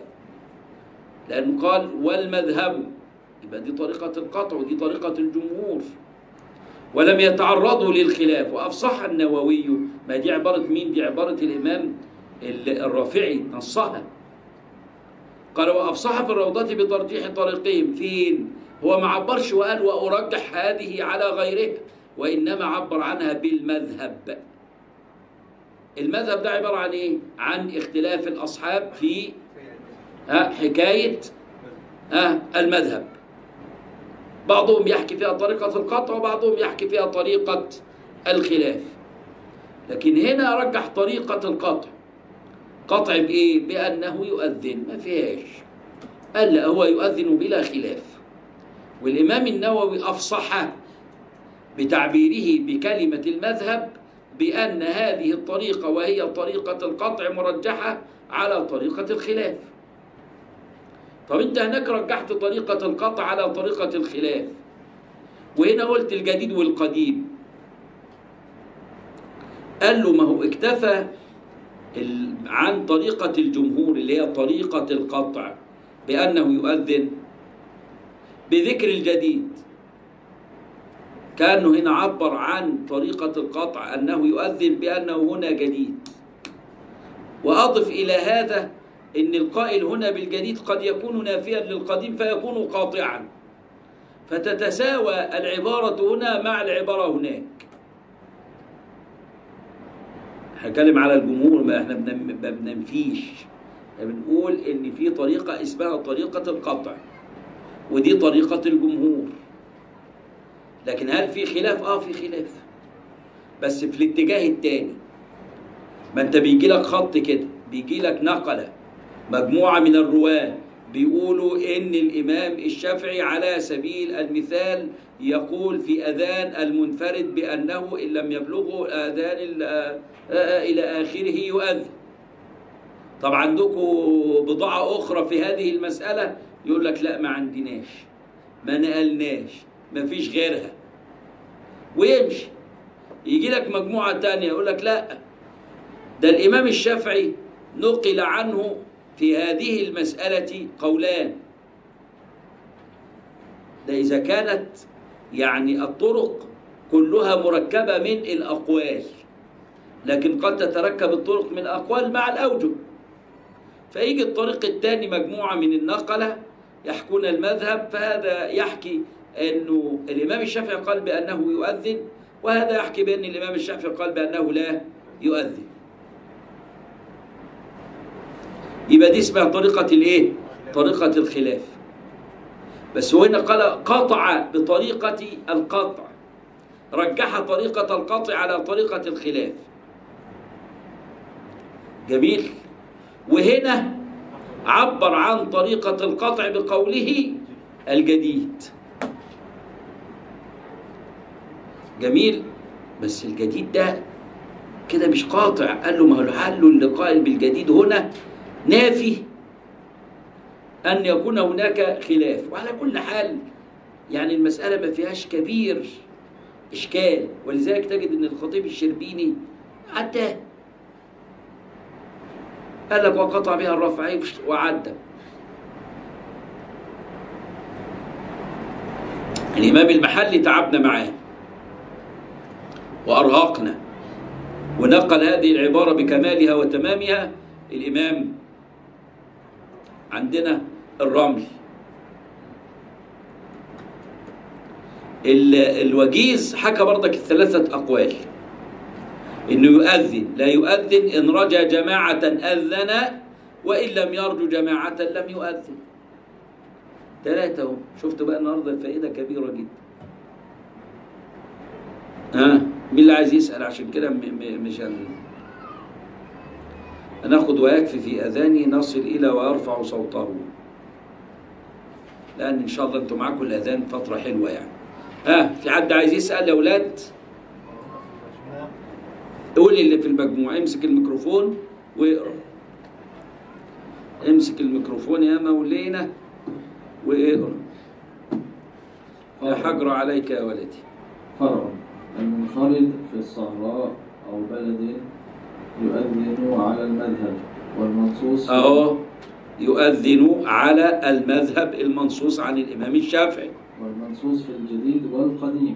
لأنه قال والمذهب يبقى دي طريقة القطع ودي طريقة الجمهور ولم يتعرضوا للخلاف وأفصح النووي ما دي عبارة مين دي عبارة الإمام ال- الرافعي نصها قال وأفصح في الروضة بترجيح طريقهم فين هو ما عبرش وقال وأرجح هذه على غيرها وإنما عبر عنها بالمذهب المذهب ده عبارة عن إيه؟ عن اختلاف الأصحاب في ها، حكاية ها، المذهب بعضهم يحكي فيها طريقة القطع وبعضهم يحكي فيها طريقة الخلاف لكن هنا رجح طريقة القطع قطع بإيه؟ بأنه يؤذن ما فيهاش قال لا هو يؤذن بلا خلاف والإمام النووي أفصح بتعبيره بكلمة المذهب بأن هذه الطريقة وهي طريقة القطع مرجحة على طريقة الخلاف طب انت هناك رجحت طريقة القطع على طريقة الخلاف وهنا قلت الجديد والقديم قال له ما هو اكتفى ال- عن طريقة الجمهور اللي هي طريقة القطع بأنه يؤذن بذكر الجديد كأنه هنا عبر عن طريقة القطع أنه يؤذن بأنه هنا جديد وأضف إلى هذا إن القائل هنا بالجديد قد يكون نافيا للقديم فيكون قاطعا فتتساوى العبارة هنا مع العبارة هناك هنتكلم على الجمهور ما احنا بنم- ما بننفيش احنا بنقول ان في طريقة اسمها طريقة القطع ودي طريقة الجمهور لكن هل في خلاف؟ اه في خلاف بس في الاتجاه التاني ما انت بيجي لك خط كده بيجي لك نقلة مجموعة من الرواة بيقولوا إن الإمام الشافعي على سبيل المثال يقول في أذان المنفرد بأنه إن لم يبلغه أذان ال- آه، آه، إلى آخره يؤذن طب عندكم بضاعة أخرى في هذه المسألة يقول لك لا ما عندناش ما نقلناش ما فيش غيرها ويمشي يجي لك مجموعة تانية يقول لك لا ده الإمام الشافعي نقل عنه في هذه المسألة قولان ده إذا كانت يعني الطرق كلها مركبة من الأقوال لكن قد تتركب الطرق من الأقوال مع الأوجه فيجي الطريق الثاني مجموعة من النقلة يحكون المذهب فهذا يحكي أنه الإمام الشافعي قال بأنه يؤذن وهذا يحكي بأن الإمام الشافعي قال بأنه لا يؤذن يبقى دي اسمها طريقة الايه؟ طريقة الخلاف بس هو هنا قال قطع بطريقة القطع رجح طريقة القطع على طريقة الخلاف جميل وهنا عبر عن طريقة القطع بقوله الجديد جميل بس الجديد ده كده مش قاطع قال له ما هو الحل اللي قائل بالجديد هنا نافي أن يكون هناك خلاف وعلى كل حال يعني المسألة ما فيهاش كبير إشكال ولذلك تجد أن الخطيب الشربيني عداه قال لك وقطع بها الرفع وعدى الإمام المحلي تعبنا معاه وأرهقنا ونقل هذه العبارة بكمالها وتمامها الإمام عندنا الرمل ال- الوجيز حكى برضك الثلاثة أقوال إنه يؤذن لا يؤذن إن رجى جماعة أذن وإن لم يرجو جماعة لم يؤذن ثلاثة اهو شفتوا بقى النهارده الفائدة كبيرة جدا ها مين اللي عايز يسأل عشان كده م- م- مش هن... هناخد ويكفي في أذاني نصل إلى ويرفع صوته لأن إن شاء الله أنتم معاكم الأذان فترة حلوة يعني ها في حد عايز يسأل يا أولاد قول اللي في المجموعة امسك الميكروفون واقرا امسك الميكروفون يا مولينا واقرا لا حجر عليك يا ولدي فرع المنفرد في الصحراء أو بلد يؤذن على المذهب والمنصوص أهو يؤذن على المذهب المنصوص عن الإمام الشافعي والمنصوص في الجديد والقديم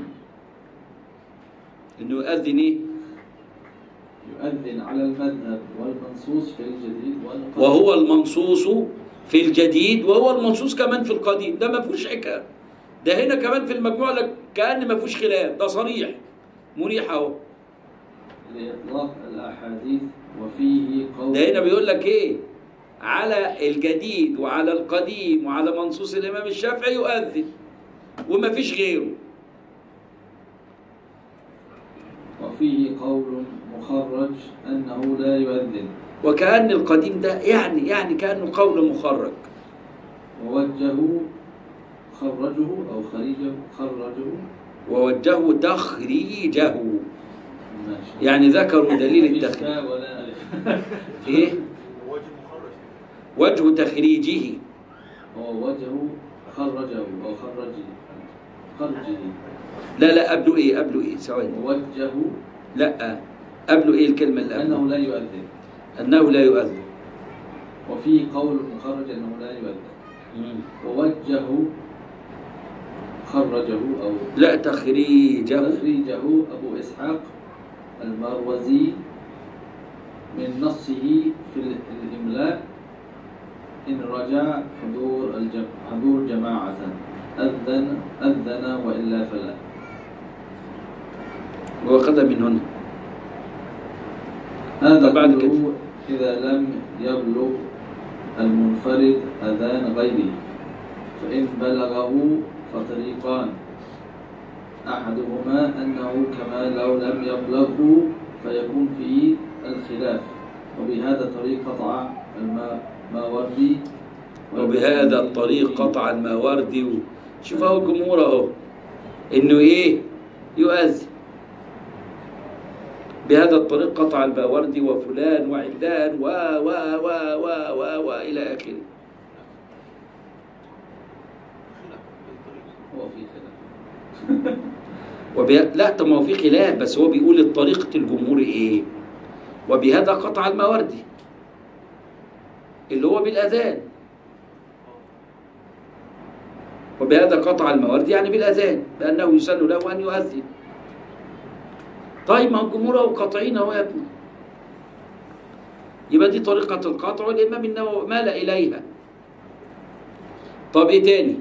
إنه يؤذن إيه؟ يؤذن على المذهب والمنصوص في الجديد والقديم وهو المنصوص في الجديد وهو المنصوص كمان في القديم ده ما فيهوش حكايه ده هنا كمان في المجموعه لك كان ما فيهوش خلاف ده صريح مريح اهو لإطلاق الأحاديث وفيه قول ده هنا بيقول لك ايه على الجديد وعلى القديم وعلى منصوص الامام الشافعي يؤذن وما فيش غيره وفيه قول مخرج أنه لا يؤذن وكأن القديم ده يعني يعني كأنه قول مخرج ووجهوا خرجه أو خريجه خرجه ووجهوا تخريجه ماشي يعني ذكروا دليل مفيش التخريج تاء ولا ألف ايه وجه مخرج وجه تخريجه هو وجهه خرجه أو خرجه خرجه لا لا قبله ايه قبله ايه ثواني ووجهه لا قبله ايه الكلمه اللي قبله أنه لا يؤذن انه لا يؤذن وفيه قول مخرج أنه لا يؤذن ووجهه خرجه أو لا تخريجه تخريجه أبو إسحاق المروزي من نصه في ال- الإملاء إن رجع حضور الجم... حضور جماعة أذن أذن وإلا فلا واخذها من هنا هذا طب بعد كله إذا لم يبلغ المنفرد أذان غيره فإن بلغه فطريقان أحدهما أنه كما لو لم يبلغه فيكون فيه الخلاف وبهذا الطريق قطع الماوردي وبهذا الطريق قطع الماوردي و... شوف اهو الجمهور اهو انه ايه يؤذن بهذا الطريق قطع الماوردي وفلان وعلان و و و و و و الى اخره خلاف بالطريق هو في خلاف وبه... لا طب ما هو في خلاف بس هو بيقول طريقة الجمهور ايه وبهذا قطع المواردي اللي هو بالأذان وبهذا قطع المواردي يعني بالأذان بأنه يسن له أن يؤذن طيب ما هو الجمهور أهو قاطعين أهو يا ابني يبقى دي طريقة القطع والإمام النووي مال إليها طب إيه تاني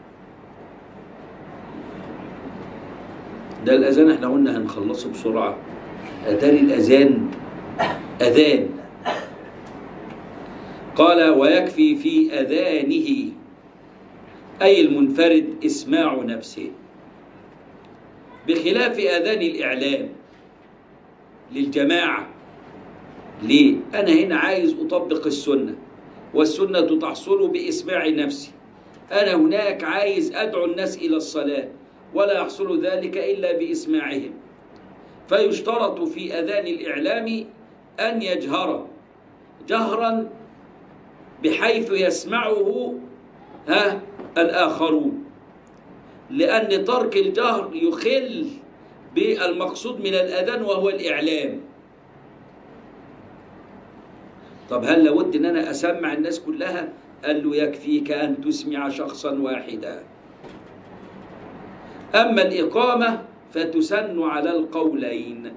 ده الأذان احنا قلنا هنخلصه بسرعة أذان الأذان أذان قال ويكفي في أذانه أي المنفرد إسماع نفسه بخلاف أذان الإعلام للجماعة ليه؟ أنا هنا عايز أطبق السنة والسنة تحصل بإسماع نفسي أنا هناك عايز أدعو الناس إلى الصلاة ولا يحصل ذلك إلا بإسماعهم فيشترط في أذان الإعلام أن يجهر جهرا بحيث يسمعه ها الآخرون لأن ترك الجهر يخل بالمقصود من الأذان وهو الإعلام طب هل لابد ان انا اسمع الناس كلها قال له يكفيك ان تسمع شخصا واحدا اما الاقامه فتسن على القولين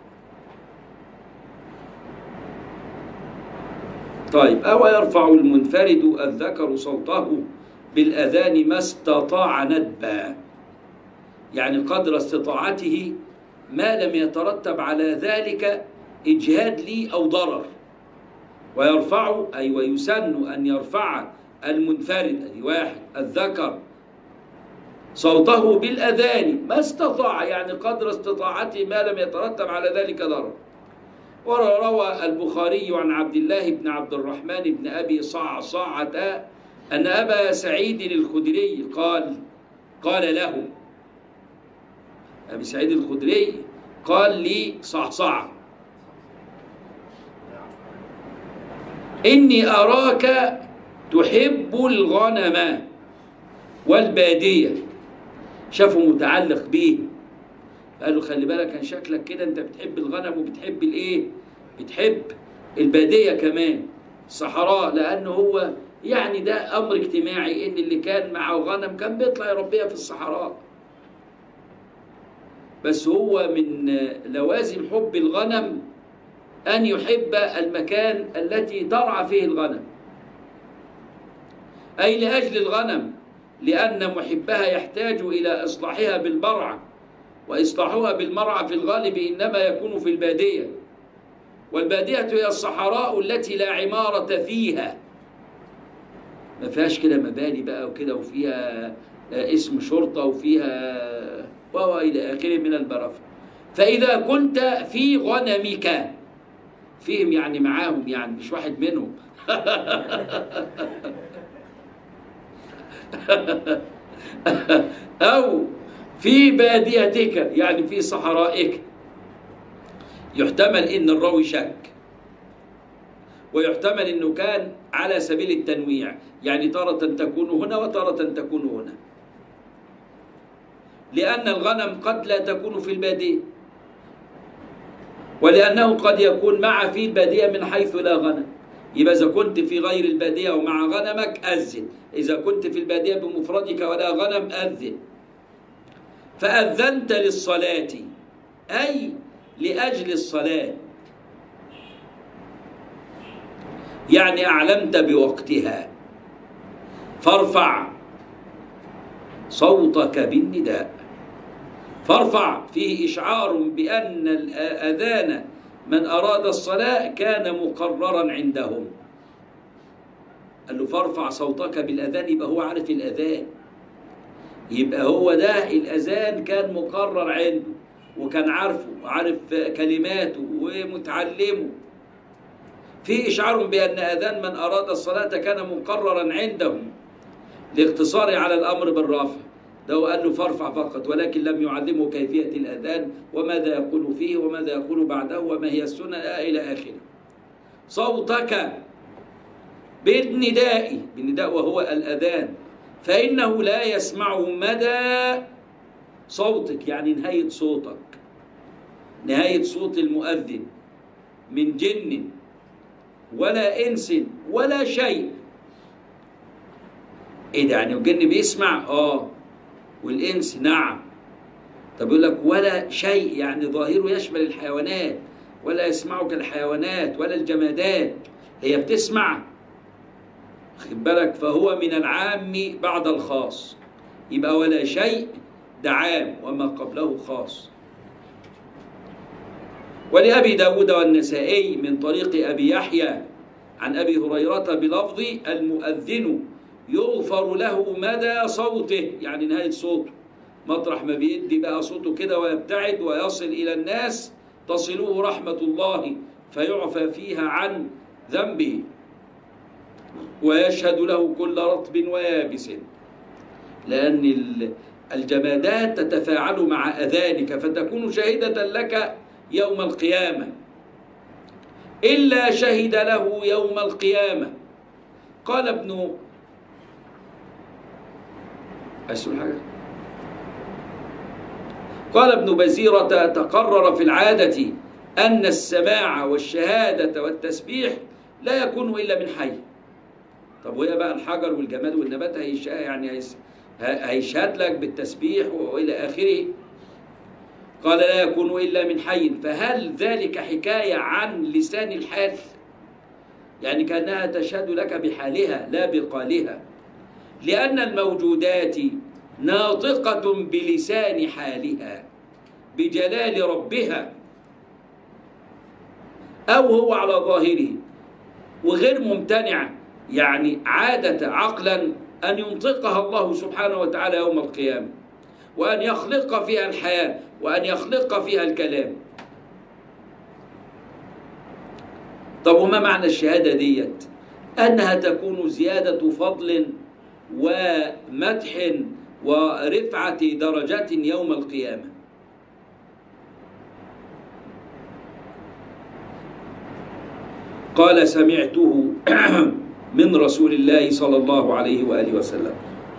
طيب او يرفع المنفرد الذكر صوته بالاذان ما استطاع ندبا يعني قدر استطاعته ما لم يترتب على ذلك اجهاد لي او ضرر ويرفع أي ويسن أن يرفع المنفرد أي واحد الذكر صوته بالأذان ما استطاع يعني قدر استطاعته ما لم يترتب على ذلك ضرر وروى البخاري عن عبد الله بن عبد الرحمن بن أبي صعصعة أن أبا سعيد الخدري قال قال له أبي سعيد الخدري قال لي صعصعة إني أراك تحب الغنم والبادية شافه متعلق بيه قال له خلي بالك كان شكلك كده انت بتحب الغنم وبتحب الايه بتحب البادية كمان الصحراء لأنه هو يعني ده أمر اجتماعي إن اللي كان معه غنم كان بيطلع يربيها في الصحراء بس هو من لوازم حب الغنم أن يحب المكان التي ترعى فيه الغنم أي لأجل الغنم لأن محبها يحتاج إلى إصلاحها بالمرعى وإصلاحها بالمرعى في الغالب إنما يكون في البادية والبادية هي الصحراء التي لا عمارة فيها ما فيهاش كده مباني بقى وكده وفيها اسم شرطة وفيها وإلى آخره من البرف فإذا كنت في غنمك فيهم يعني معاهم يعني مش واحد منهم أو في باديتك يعني في صحرائك يحتمل إن الراوي شك ويحتمل إنه كان على سبيل التنويع يعني تارة تكون هنا وتارة تكون هنا لأن الغنم قد لا تكون في البادية ولأنه قد يكون مع في البادية من حيث لا غنم يبقى إذا كنت في غير البادية ومع غنمك أذن إذا كنت في البادية بمفردك ولا غنم أذن فأذنت للصلاة أي لأجل الصلاة يعني أعلمت بوقتها فارفع صوتك بالنداء فارفع فيه إشعار بأن الأذان من أراد الصلاة كان مقررا عندهم قال له فارفع صوتك بالأذان يبقى هو عارف الأذان يبقى هو ده الأذان كان مقرر عنده وكان عارفه وعارف كلماته ومتعلمه في إشعار بأن أذان من أراد الصلاة كان مقررا عندهم لاقتصاره على الأمر بالرفع ده قال له فارفع فقط ولكن لم يعلمه كيفية الأذان وماذا يقول فيه وماذا يقول بعده وما هي السنة إلى آخره صوتك بالنداء بالنداء وهو الأذان فإنه لا يسمع مدى صوتك يعني نهاية صوتك نهاية صوت المؤذن من جن ولا إنس ولا شيء إيه ده يعني الجن بيسمع؟ آه والإنس نعم طب يقول لك ولا شيء يعني ظاهره يشمل الحيوانات ولا يسمعه كالحيوانات ولا الجمادات هي بتسمع خد بالك فهو من العام بعد الخاص يبقى ولا شيء ده عام وما قبله خاص ولأبي داود والنسائي من طريق أبي يحيى عن أبي هريرة بلفظ المؤذن يغفر له مدى صوته يعني نهاية صوته مطرح ما بيدي بقى صوته كده ويبتعد ويصل إلى الناس تصله رحمة الله فيعفى فيها عن ذنبه ويشهد له كل رطب ويابس لأن الجمادات تتفاعل مع أذانك فتكون شاهدة لك يوم القيامة إلا شهد له يوم القيامة قال ابن أسأل حاجة قال ابن بزيرة تقرر في العادة أن السماع والشهادة والتسبيح لا يكون إلا من حي طب وهي بقى الحجر والجماد والنبات هيش يعني هيس- ه- هيشهد لك بالتسبيح وإلى آخره قال لا يكون إلا من حي فهل ذلك حكاية عن لسان الحال يعني كأنها تشهد لك بحالها لا بقالها لأن الموجودات ناطقة بلسان حالها بجلال ربها أو هو على ظاهره وغير ممتنع يعني عادة عقلا أن ينطقها الله سبحانه وتعالى يوم القيامة وأن يخلق فيها الحياة وأن يخلق فيها الكلام طب وما معنى الشهادة ديت أنها تكون زيادة فضل ومدح ورفعة درجات يوم القيامة قال سمعته من رسول الله صلى الله عليه وآله وسلم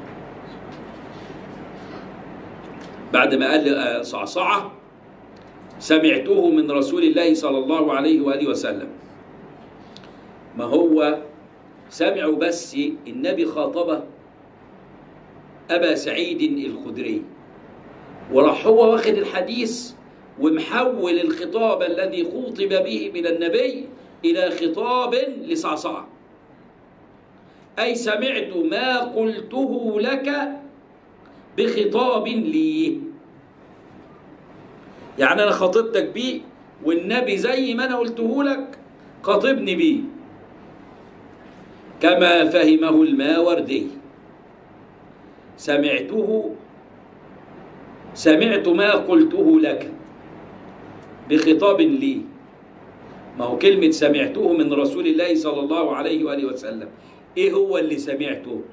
بعد ما قال آه، صعصعة سمعته من رسول الله صلى الله عليه وآله وسلم ما هو سمعوا بس النبي خاطبه أبا سعيد الخدري وراح هو واخد الحديث ومحول الخطاب الذي خوطب به من النبي إلى خطاب لصعصعة أي سمعت ما قلته لك بخطاب لي يعني أنا خاطبتك بيه والنبي زي ما أنا قلته لك خاطبني بيه كما فهمه الماوردي سمعته سمعت ما قلته لك بخطاب لي ما هو كلمة سمعته من رسول الله صلى الله عليه وآله وسلم إيه هو اللي سمعته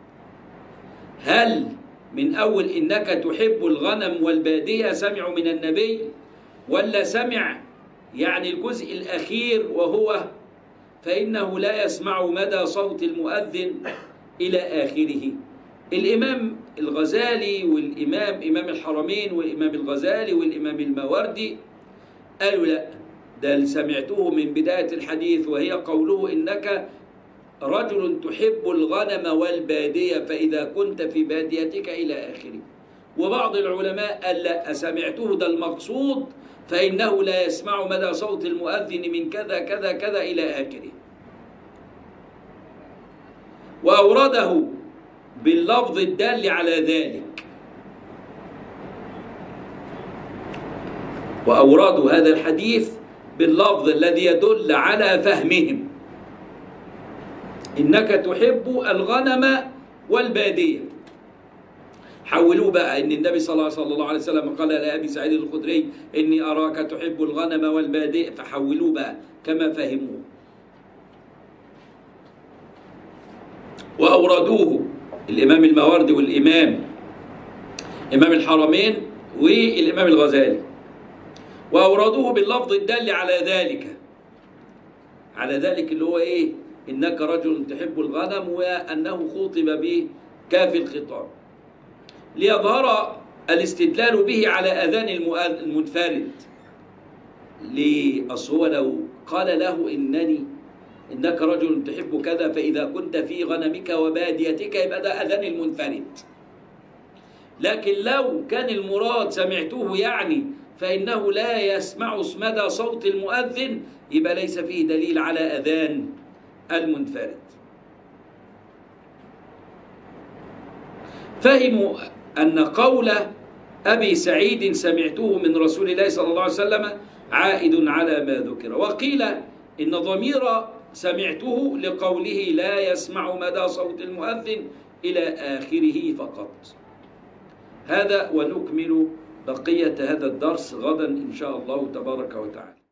هل من أول إنك تحب الغنم والبادية سمعوا من النبي ولا سمع يعني الجزء الأخير وهو فإنه لا يسمع مدى صوت المؤذن إلى آخره الإمام الغزالي والإمام إمام الحرمين والإمام الغزالي والإمام الماوردي قالوا لا ده اللي سمعته من بداية الحديث وهي قوله إنك رجل تحب الغنم والبادية فإذا كنت في باديتك إلى آخره وبعض العلماء قال لا سمعته ده المقصود فإنه لا يسمع مدى صوت المؤذن من كذا كذا كذا إلى آخره وأورده باللفظ الدال على ذلك وأوردوا هذا الحديث باللفظ الذي يدل على فهمهم إنك تحب الغنم والبادية حولوه بقى إن النبي صلى الله صلى الله عليه وسلم قال لأبي سعيد الخدري إني أراك تحب الغنم والبادية فحولوه بقى كما فهموه وأوردوه الإمام الماوردي والإمام إمام الحرمين والإمام الغزالي وأوردوه باللفظ الدال على ذلك على ذلك اللي هو إيه إنك رجل تحب الغنم وأنه خوطب به كاف الخطاب ليظهر الاستدلال به على أذان المؤذ- المنفرد ليه؟ أصل هو لو قال له إنني إنك رجل تحب كذا فإذا كنت في غنمك وباديتك يبقى ده أذان المنفرد لكن لو كان المراد سمعته يعني فإنه لا يسمع مدى صوت المؤذن يبقى ليس فيه دليل على أذان المنفرد فهموا أن قول أبي سعيد سمعته من رسول الله صلى الله عليه وسلم عائد على ما ذكر وقيل إن ضمير سمعته لقوله لا يسمع مدى صوت المؤذن إلى آخره فقط هذا ونكمل بقية هذا الدرس غدا إن شاء الله تبارك وتعالى